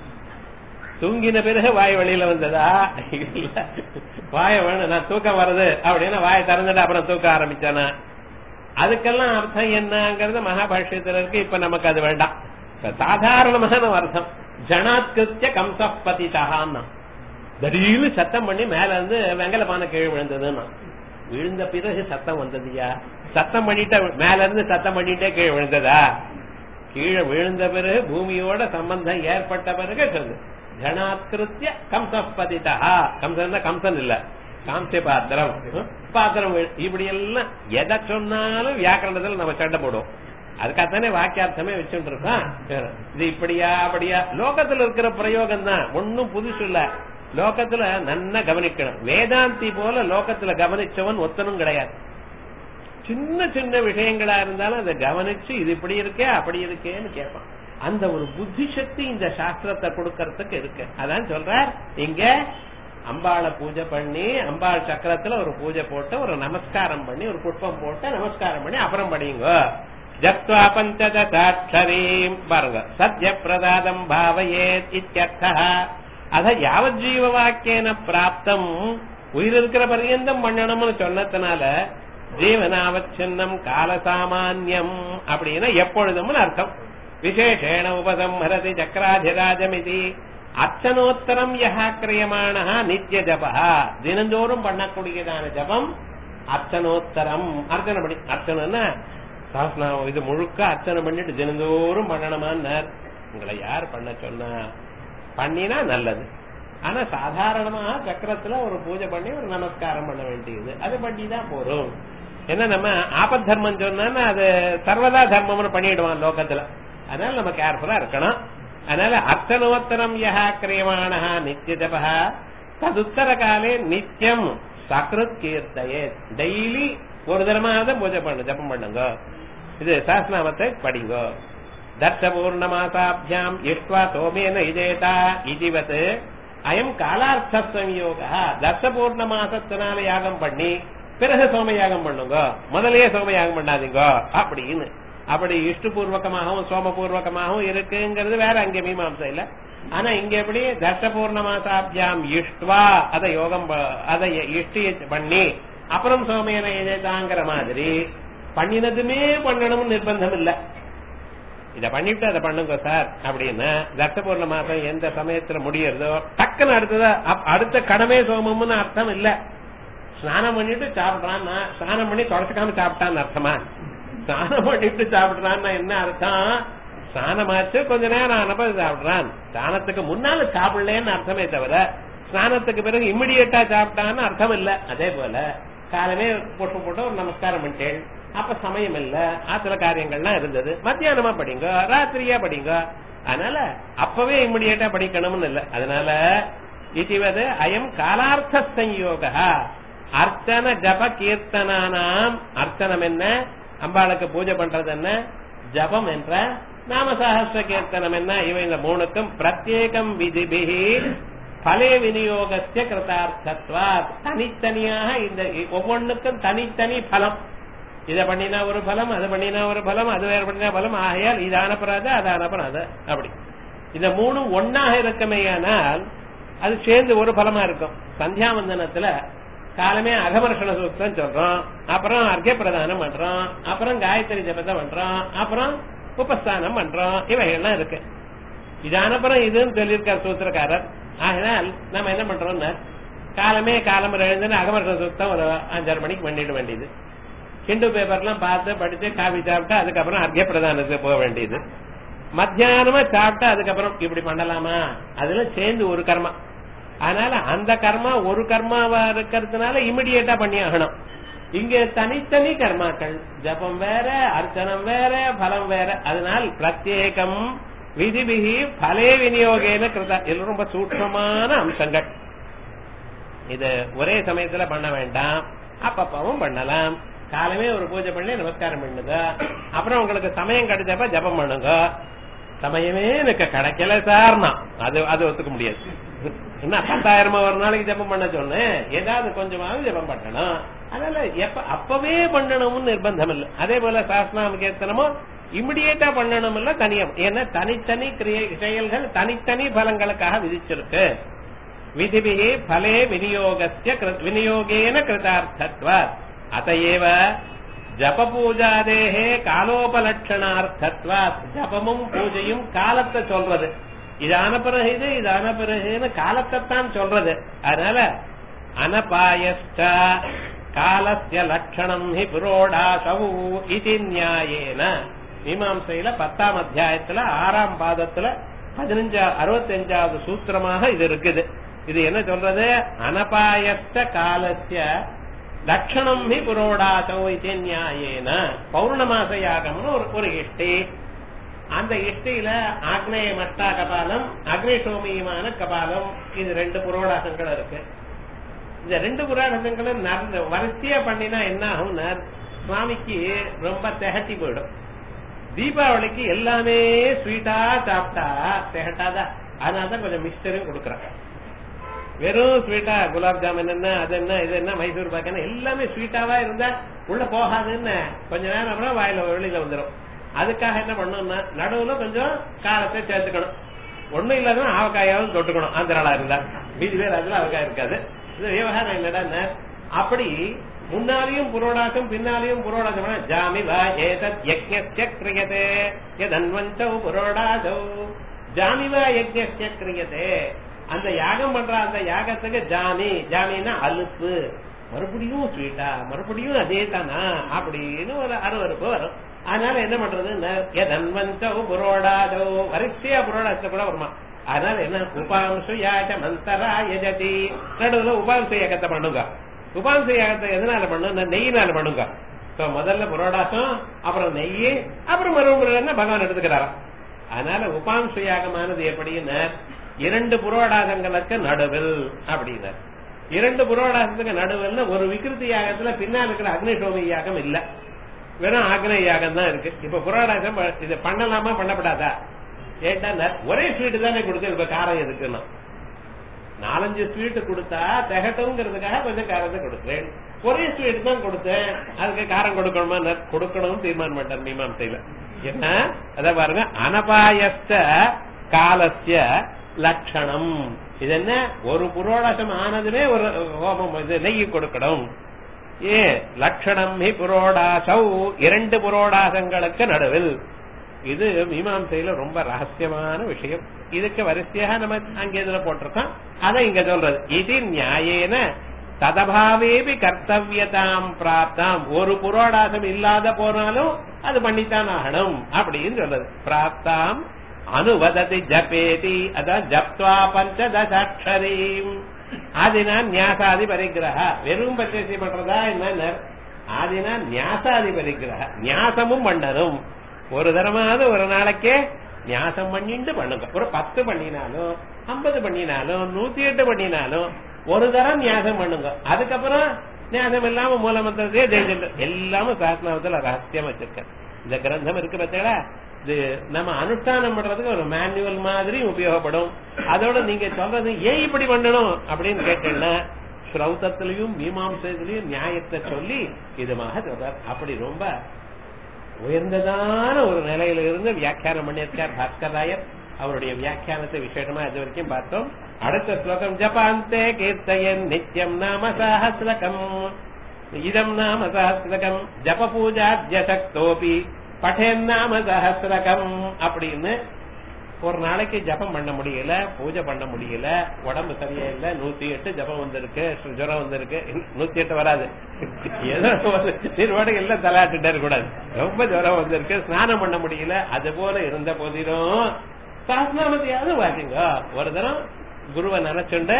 [SPEAKER 1] தூங்கின பிறகு வாய் வெளியில வந்ததா இல்ல வாய வேணும் நான் தூக்கம் வருது அப்படின்னு வாயை திறந்துட்டு அப்புறம் தூக்க ஆரம்பிச்சானா அதுக்கெல்லாம் அர்த்தம் என்னங்கிறது மகாபாஷ்யத்துல இருக்கு இப்ப நமக்கு அது வேண்டாம் இப்ப சாதாரணமான அர்த்தம் ஜனாத்கிருத்திய கம்சப்பதிதான்னா திடீர்னு சத்தம் பண்ணி மேல இருந்து வெங்கலமான கீழே விழுந்ததுன்னா விழுந்த பிறகு சத்தம் வந்ததுயா சத்தம் பண்ணிட்ட மேல இருந்து சத்தம் பண்ணிட்டே கீழே விழுந்ததா கீழே விழுந்த பிறகு பூமியோட சம்பந்தம் ஏற்பட்ட பிறகு சொல்லு ஜனாத்கிருத்திய கம்சப்பதிதா கம்சன் கம்சன் இல்ல காம்ச பாத்திரம் பாத்திரம் வி- இப்படி எல்லாம் எதை சொன்னாலும் வியாக்கரணத்துல நம்ம சண்டை போடுவோம் அதுக்காகத்தானே வாக்கியார்த்தமே வச்சுட்டு இருக்கோம் இது இப்படியா அப்படியா லோகத்துல இருக்கிற பிரயோகம் தான் ஒன்னும் புதுசு இல்ல லோகத்துல நன்னா கவனிக்கணும் வேதாந்தி போல லோகத்துல கவனிச்சவன் ஒத்தனும் கிடையாது சின்ன சின்ன விஷயங்களா இருந்தாலும் அதை கவனிச்சு இது இப்படி இருக்கே அப்படி இருக்கேன்னு கேட்பான் அந்த ஒரு புத்தி சக்தி இந்த சாஸ்திரத்தை கொடுக்கறதுக்கு இருக்கு அதான் சொல்றார் இங்க அம்பாளை பூஜை பண்ணி அம்பாள் சக்கரத்துல ஒரு பூஜை போட்டு ஒரு நமஸ்காரம் பண்ணி ஒரு புஷ்பம் போட்டு நமஸ்காரம் பண்ணி அப்புறம் படிங்க ஜப்துவா பஞ்சதசாட்சரீம் பாருங்க சத்ய பிரதாதம் பாவயேத் இத்தியர்த்தः அத யாவத் ஜீவ வாக்கியன பிராப்தம் உயிர் இருக்கிற பர்யந்தம் பண்ணணும்னு சொன்னதுனால ஜீவனாவச்சின்னம் காலசாமான்யம் அப்படின்னா எப்பொழுதும்னு அர்த்தம் விசேஷேண உபசம்ஹரதி சக்கராதிராஜமிதி அர்ச்சனோத்தரம் யஹா கிரியமானஹ நித்திய ஜபா தினந்தோறும் பண்ணக்கூடியதான ஜபம் அர்ச்சனோத்தரம் அர்ச்சனை பண்ணி அர்ச்சனைன்னா சாஸ்திரம் இது முழுக்க அர்ச்சனை பண்ணிட்டு தினந்தோறும் பண்ணணுமான்னார் உங்களை யார் பண்ண சொன்னா பண்ணினா நல்லது ஆனா சாதாரணமா சக்கரத்துல ஒரு பூஜை பண்ணி ஒரு நமஸ்காரம் பண்ண வேண்டியது அது பண்ணிதான் போறோம் ஏன்னா நம்ம ஆபத் தர்மம் சொன்னா அது சர்வதா தர்மம்னு பண்ணிடுவான் லோகத்துல அதனால நம்ம கேர்ஃபுல்லா இருக்கணும் அதனால அர்த்தனோத்தரம் யஹா கிரியமானஹா நித்திய ஜபா ததுத்தர காலே நித்தியம் சக்ருத் கீர்த்தையே டெய்லி ஒரு தரமாவது பூஜை பண்ணு ஜபம் பண்ணுங்க இது சாஸ்நாமத்தை படிங்க தர்ஷபூர்ணமாசாபியாம் இஷ்வா சோமேன இதேதா இதிவத் அயம் காலார்த்த சம்யோக தர்ஷபூர்ண மாசத்தினால யாகம் பண்ணி பிறகு சோமயாகம் பண்ணுங்க முதல்லயே சோமயாகம் பண்ணாதீங்க அப்படின்னு அப்படி இஷ்டபூர்வகமாகவும் சோமபூர்வகமாகவும் இருக்குங்கிறது வேற அங்க மீமாம்சை இல்ல ஆனா இங்க எப்படி தர்ஷபூர்ண மாசாபியாம் இஷ்டுவா அதை யோகம் ப- அதை இஷ்டி பண்ணி அப்புறம் சோமேன இதேதாங்கிற மாதிரி பண்ணினதுமே பண்ணணும்னு நிர்பந்தம் இல்ல இத பண்ணிட்டு அதை பண்ணுங்க சார் அப்படின்னா தர்ஷபூர்ண மாசம் எந்த சமயத்துல முடியறதோ டக்குன்னு அடுத்ததா அப்- அடுத்த கடமை சோமம்னு அர்த்தம் இல்ல ஸ்நானம் பண்ணிட்டு சாப்பிடுறான் ஸ்நானம் பண்ணி தொடச்சுக்காம சாப்பிட்டான்னு அர்த்தமா ஸ்நானம் பண்ணிட்டு சாப்பிடுறான்னா என்ன அர்த்தம் ஸ்நானமாச்சு கொஞ்ச நேரம் ஆனப்ப சாப்பிடுறான் ஸ்நானத்துக்கு முன்னால சாப்பிடலன்னு அர்த்தமே தவிர ஸ்நானத்துக்கு பிறகு இம்மிடியட்டா சாப்பிட்டான்னு அர்த்தம் இல்ல அதே போல காலமே போட்டு போட்டு ஒரு நமஸ்காரம் பண்ணிட்டேன் அப்ப சமயம் இல்ல ஆத்துல காரியங்கள்லாம் இருந்தது மத்தியானமா படிங்க ராத்திரியா படிங்க அதனால அப்பவே இம்மிடியட்டா படிக்கணும்னு இல்ல அதனால இதுவது அயம் காலார்த்த சம்யோக அர்ச்சன ஜப கீர்த்தனானாம் அர்ச்சனம் என்ன அம்பாளுக்கு பூஜை பண்றது என்ன ஜபம் என்ற நாமசஹஸ்ர கீர்த்தனம் என்ன இவை இந்த மூணுக்கும் பிரத்யேகம் விதிபிகி பலே விநியோகத்திய கிருதார்த்தத்வா தனித்தனியாக இந்த ஒவ்வொன்றுக்கும் தனித்தனி பலம் இத பண்ணினா ஒரு பலம் அது பண்ணினா ஒரு பலம் அது வேற பண்ணினா பலம் ஆகையால் இது அனுப்புறாது அது அனுப்புறாது அப்படி இந்த மூணும் ஒன்னாக இருக்கமேயானால் அது சேர்ந்து ஒரு பலமா இருக்கும் சந்தியாவந்தனத்துல காலமே அகமர்ஷண சூத்திரம் சொல்றோம் அப்புறம் அர்க்க பிரதானம் பண்றோம் அப்புறம் காயத்ரி ஜபத்தை பண்றோம் அப்புறம் உபஸ்தானம் பண்றோம் இவைகள்லாம் இருக்கு இது அனுப்புறம் இதுன்னு சொல்லியிருக்கார் சூத்திரக்காரர் ஆகினால் நம்ம என்ன பண்றோம்னா காலமே காலம் எழுந்துன்னு அகமர்ஷண சூத்திரம் ஒரு அஞ்சாறு மணிக்கு பண்ணிட வேண்டியது ஹிந்து பேப்பர்லாம் பார்த்து படிச்சு காபி சாப்பிட்டு அதுக்கப்புறம் அர்க்க பிரதானத்துக்கு போக வேண்டியது மத்தியானமா சாப்பிட்டு அதுக்கப்புறம் இப்படி பண்ணலாமா அதுல சேர்ந்து ஒரு கர்மா அதனால அந்த கர்மா ஒரு கர்மாவா இருக்கிறதுனால இமிடியேட்டா பண்ணி ஆகணும் இங்க தனித்தனி கர்மாக்கள் ஜபம் வேற அர்ச்சனம் வேற பலம் வேற அதனால் பிரத்யேகம் விதிபிகி பலே விநியோகேன கிருதா இது ரொம்ப சூட்சமான அம்சங்கள் இது ஒரே சமயத்துல பண்ண வேண்டாம் அப்பப்பவும் பண்ணலாம் காலமே ஒரு பூஜை பண்ணி நமஸ்காரம் பண்ணுங்க அப்புறம் உங்களுக்கு சமயம் கிடைச்சப்ப ஜபம் பண்ணுங்க சமயமே எனக்கு கிடைக்கல சார்னா அது அது ஒத்துக்க முடியாது என்ன பத்தாயிரமா ஒரு நாளைக்கு ஜெபம் பண்ண சொன்னேன் ஏதாவது கொஞ்சமாவது ஜெபம் பண்ணணும் அதனால எப்ப அப்பவே பண்ணணும்னு நிர்பந்தம் இல்லை அதே போல சாஸ்திரம் கீர்த்தனமோ இமிடியேட்டா பண்ணணும் இல்ல தனியா ஏன்னா தனித்தனி கிரியை செயல்கள் தனித்தனி பலங்களுக்காக விதிச்சிருக்கு விதிபிகி பலே விநியோகஸ்ய கிருத்- விநியோகேன கிருதார்த்தத்வ அதையேவ ஜப பூஜாதேகே காலோபலட்சணார்த்தத்வ ஜபமும் பூஜையும் காலத்தை சொல்றது இதான பிறகு இது இதான பிறகுன்னு காலத்தைத்தான் சொல்றது அதனால அனபாயஸ்ட காலஸ்ய லட்சணம் ஹி புரோடாசௌ இது நியாயேன மீமாம்சையில பத்தாம் அத்தியாயத்துல ஆறாம் பாதத்துல பதினஞ்சா அறுபத்தஞ்சாவது சூத்திரமாக இது இருக்குது இது என்ன சொல்றது அனபாயஸ்த காலஸ்ய லட்சணம் ஹி புரோடாசௌ இது நியாயேன பௌர்ணமாச யாகம்னு ஒரு ஒரு இஷ்டி அந்த இஷ்டியில ஆக்னேய மட்டா கபாலம் அக்னிசோமியமான கபாலம் இது ரெண்டு புரோடாசங்கள் இருக்கு இந்த ரெண்டு புராணங்களும் நடந்து வரிசையா பண்ணினா என்ன ஆகும்னா சுவாமிக்கு ரொம்ப திகட்டி போயிடும் தீபாவளிக்கு எல்லாமே ஸ்வீட்டா சாப்பிட்டா திகட்டாதா அதனாலதான் கொஞ்சம் மிக்சரும் கொடுக்குறாங்க வெறும் ஸ்வீட்டா குலாப் ஜாமுன் என்ன அது என்ன இது என்ன மைசூர் பாக்கு என்ன எல்லாமே ஸ்வீட்டாவா இருந்தா உள்ள போகாதுன்னு கொஞ்ச நேரம் அப்புறம் வாயில வெளியில வந்துடும் அதுக்காக என்ன பண்ணணும்னா நடுவுல கொஞ்சம் காரத்தை சேர்த்துக்கணும் ஒண்ணும் இல்லாத ஆவக்காயாவும் தொட்டுக்கணும் ஆந்திராளா இருந்தா மீதி பேர் அதுல அவக்காய் இருக்காது இது விவகாரம் என்னடா அப்படி முன்னாலையும் புரோடாசம் பின்னாலையும் புரோடாசம் ஜாமி வா ஏதத் யஜ்ஞஸ்ய கிரியதே யதன்வந்தௌ புரோடாசௌ ஜாமி வா யஜ்ஞஸ்ய கிரியதே அந்த யாகம் பண்ற அந்த யாகத்துக்கு ஜாமி ஜாமின்னா அலுப்பு மறுபடியும் ஸ்வீட்டா மறுபடியும் அதே தானா அப்படின்னு ஒரு அருவறுப்பு வரும் அதனால என்ன பண்றது எதன்வந்தோ புரோடாதோ வரிசையா புரோடாசத்தை கூட வருமா அதனால என்ன உபாம்சு யாச்ச மந்தரா யஜதி நடுவுல உபாம்ச யாகத்தை பண்ணுங்க உபாம்ச யாகத்தை எதனால பண்ணும் நெய்யினால பண்ணுங்க So, முதல்ல புரோடாசம் அப்புறம் நெய் அப்புறம் மறுபடியும் என்ன பகவான் எடுத்துக்கிறாராம் அதனால உபாம்ச யாகமானது எப்படின்னு இரண்டு புரோடாசங்களுக்கு நடுவில் அப்படின்னார் இரண்டு புரோடாசத்துக்கு நடுவில் ஒரு விகிருதி யாகத்துல பின்னால் இருக்கிற அக்னிசோமி யாகம் இல்ல வெறும் ஆக்னேய யாகம் தான் இருக்கு இப்ப புரோடாசம் ப- இது பண்ணலாமா பண்ணப்படாதா ஏட்டா ஒரே ஸ்வீட் தானே கொடுத்து இப்ப காரம் எதுக்குன்னா நாலஞ்சு ஸ்வீட் கொடுத்தா திகட்டுங்கிறதுக்காக கொஞ்சம் காரத்தை கொடுத்தேன் ஒரே ஸ்வீட் தான் கொடுத்தேன் அதுக்கு காரம் கொடுக்கணுமா ந- கொடுக்கணும்னு தீர்மானம் பண்ணிட்டார் மீமாம்சையில என்ன அத பாருங்க அனபாயஸ்த காலஸ்ய லட்சணம் இது என்ன ஒரு புரோடாசம் ஆனதுமே ஒரு ஹோமம் இது நெய் கொடுக்கணும் ஏ லட்சணம் ஹி புரோடாசௌ இரண்டு புரோடாசங்களுக்கு நடுவில் இது மீமாம்சையில ரொம்ப ரகசியமான விஷயம் இதுக்கு வரிசையாக நம்ம அங்க இதுல போட்டிருக்கோம் அதை இங்க சொல்றது இது நியாயேன ததபாவேபி கர்த்தவியதாம் பிராப்தாம் ஒரு புரோடாசம் இல்லாத போனாலும் அது பண்ணித்தான் ஆகணும் அப்படின்னு சொல்றது பிராப்தாம் அனுவததி ஜபேதி அதான் ஜப்துவா பஞ்சதசாட்சரீம் ஆதினா ஞாசாதி பரிகிரக வெறும் பச்சேசி பண்றதா என்ன ஆதினா ஞாசாதி பரிகிரக ஞாசமும் பண்ணணும் ஒரு தரமாவது ஒரு நாளைக்கே ஞாசம் பண்ணிட்டு பண்ணுங்க ஒரு பத்து பண்ணினாலும் ஐம்பது பண்ணினாலும் நூத்தி எட்டு பண்ணினாலும் ஒரு தரம் ஞாசம் பண்ணுங்க அதுக்கப்புறம் ஞாசம் இல்லாம மூலமந்திரத்தையே தெரிஞ்சு எல்லாமும் சாஸ்திரத்துல ரகசியம் வச்சிருக்கேன் இந்த கிரந்தம் இருக்கு பார்த்தீங்களா இது நம்ம அனுஷ்டானம் பண்றதுக்கு ஒரு மேனுவல் மாதிரி உபயோகப்படும் அதோட நீங்க சொல்றது ஏன் இப்படி பண்ணணும் அப்படின்னு கேட்டீங்கன்னா ஸ்ரௌதத்திலையும் மீமாம்சத்திலையும் நியாயத்தை சொல்லி இதுமாக சொல்றார் அப்படி ரொம்ப உயர்ந்ததான ஒரு நிலையில இருந்து வியாக்கியானம் பண்ணியிருக்கார் பாஸ்கராயர் அவருடைய வியாக்கியானத்தை விசேஷமா இது வரைக்கும் பார்த்தோம் அடுத்த ஸ்லோகம் ஜபாந்தே கீர்த்தயன் நித்யம் நாம சஹசிரகம் இதம் நாம சஹசிரகம் ஜப பூஜாத்யசக்தோபி பட்டேன் நாம சஹசிரகம் அப்படின்னு ஒரு நாளைக்கு ஜபம் பண்ண முடியல பூஜை பண்ண முடியல உடம்பு சரியா இல்ல நூத்தி எட்டு ஜபம் வந்திருக்கு ஜுரம் வந்திருக்கு நூத்தி எட்டு வராது ஏதோ திருவாடு எல்லாம் தலாட்டுட்டே கூடாது ரொம்ப ஜுரம் வந்திருக்கு ஸ்நானம் பண்ண முடியல அது போல இருந்த போதிலும் சாஸ்திரமத்தையாவது வாசிங்க ஒரு தரம் குருவை நினைச்சுண்டு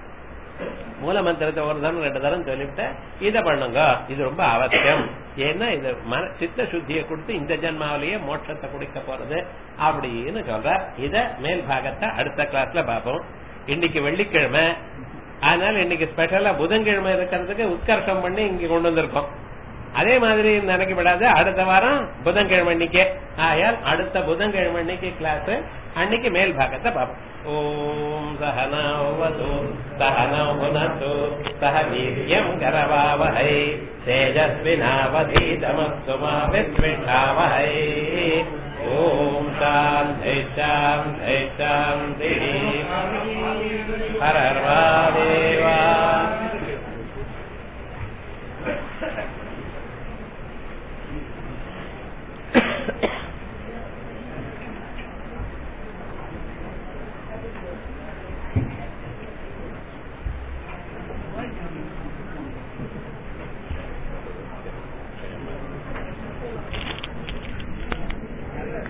[SPEAKER 1] மூல மந்திரத்தை ஒரு தரம் ரெண்டு தரம் சொல்லிவிட்டு இதை பண்ணுங்க இது ரொம்ப அவசியம் ஏன்னா இது மன சித்த சுத்தியை கொடுத்து இந்த ஜென்மாவிலேயே மோட்சத்தை குடிக்க போறது அப்படின்னு சொல்ற இத மேல் பாகத்தை அடுத்த கிளாஸ்ல பார்ப்போம் இன்னைக்கு வெள்ளிக்கிழமை அதனால இன்னைக்கு ஸ்பெஷலா புதன்கிழமை இருக்கிறதுக்கு உத்கர்ஷம் பண்ணி இங்க கொண்டு வந்திருக்கோம் அதே மாதிரி நினைக்கப்படாது அடுத்த வாரம் புதன்கிழமை அன்னைக்கே ஆயால் அடுத்த புதன்கிழமை அன்னைக்கு கிளாஸ் அன்னைக்கு மேல் பாகத்தை பார்ப்போம் ஓம் சகனவது சகனமுனது சக வீரியம் கரவாவஹை தேஜஸ்வினாவதீதமஸ்து மா வித்விஷாவஹை ஓம் சாந்தி சாந்தி சாந்தி ஹர ஹர மகாதேவா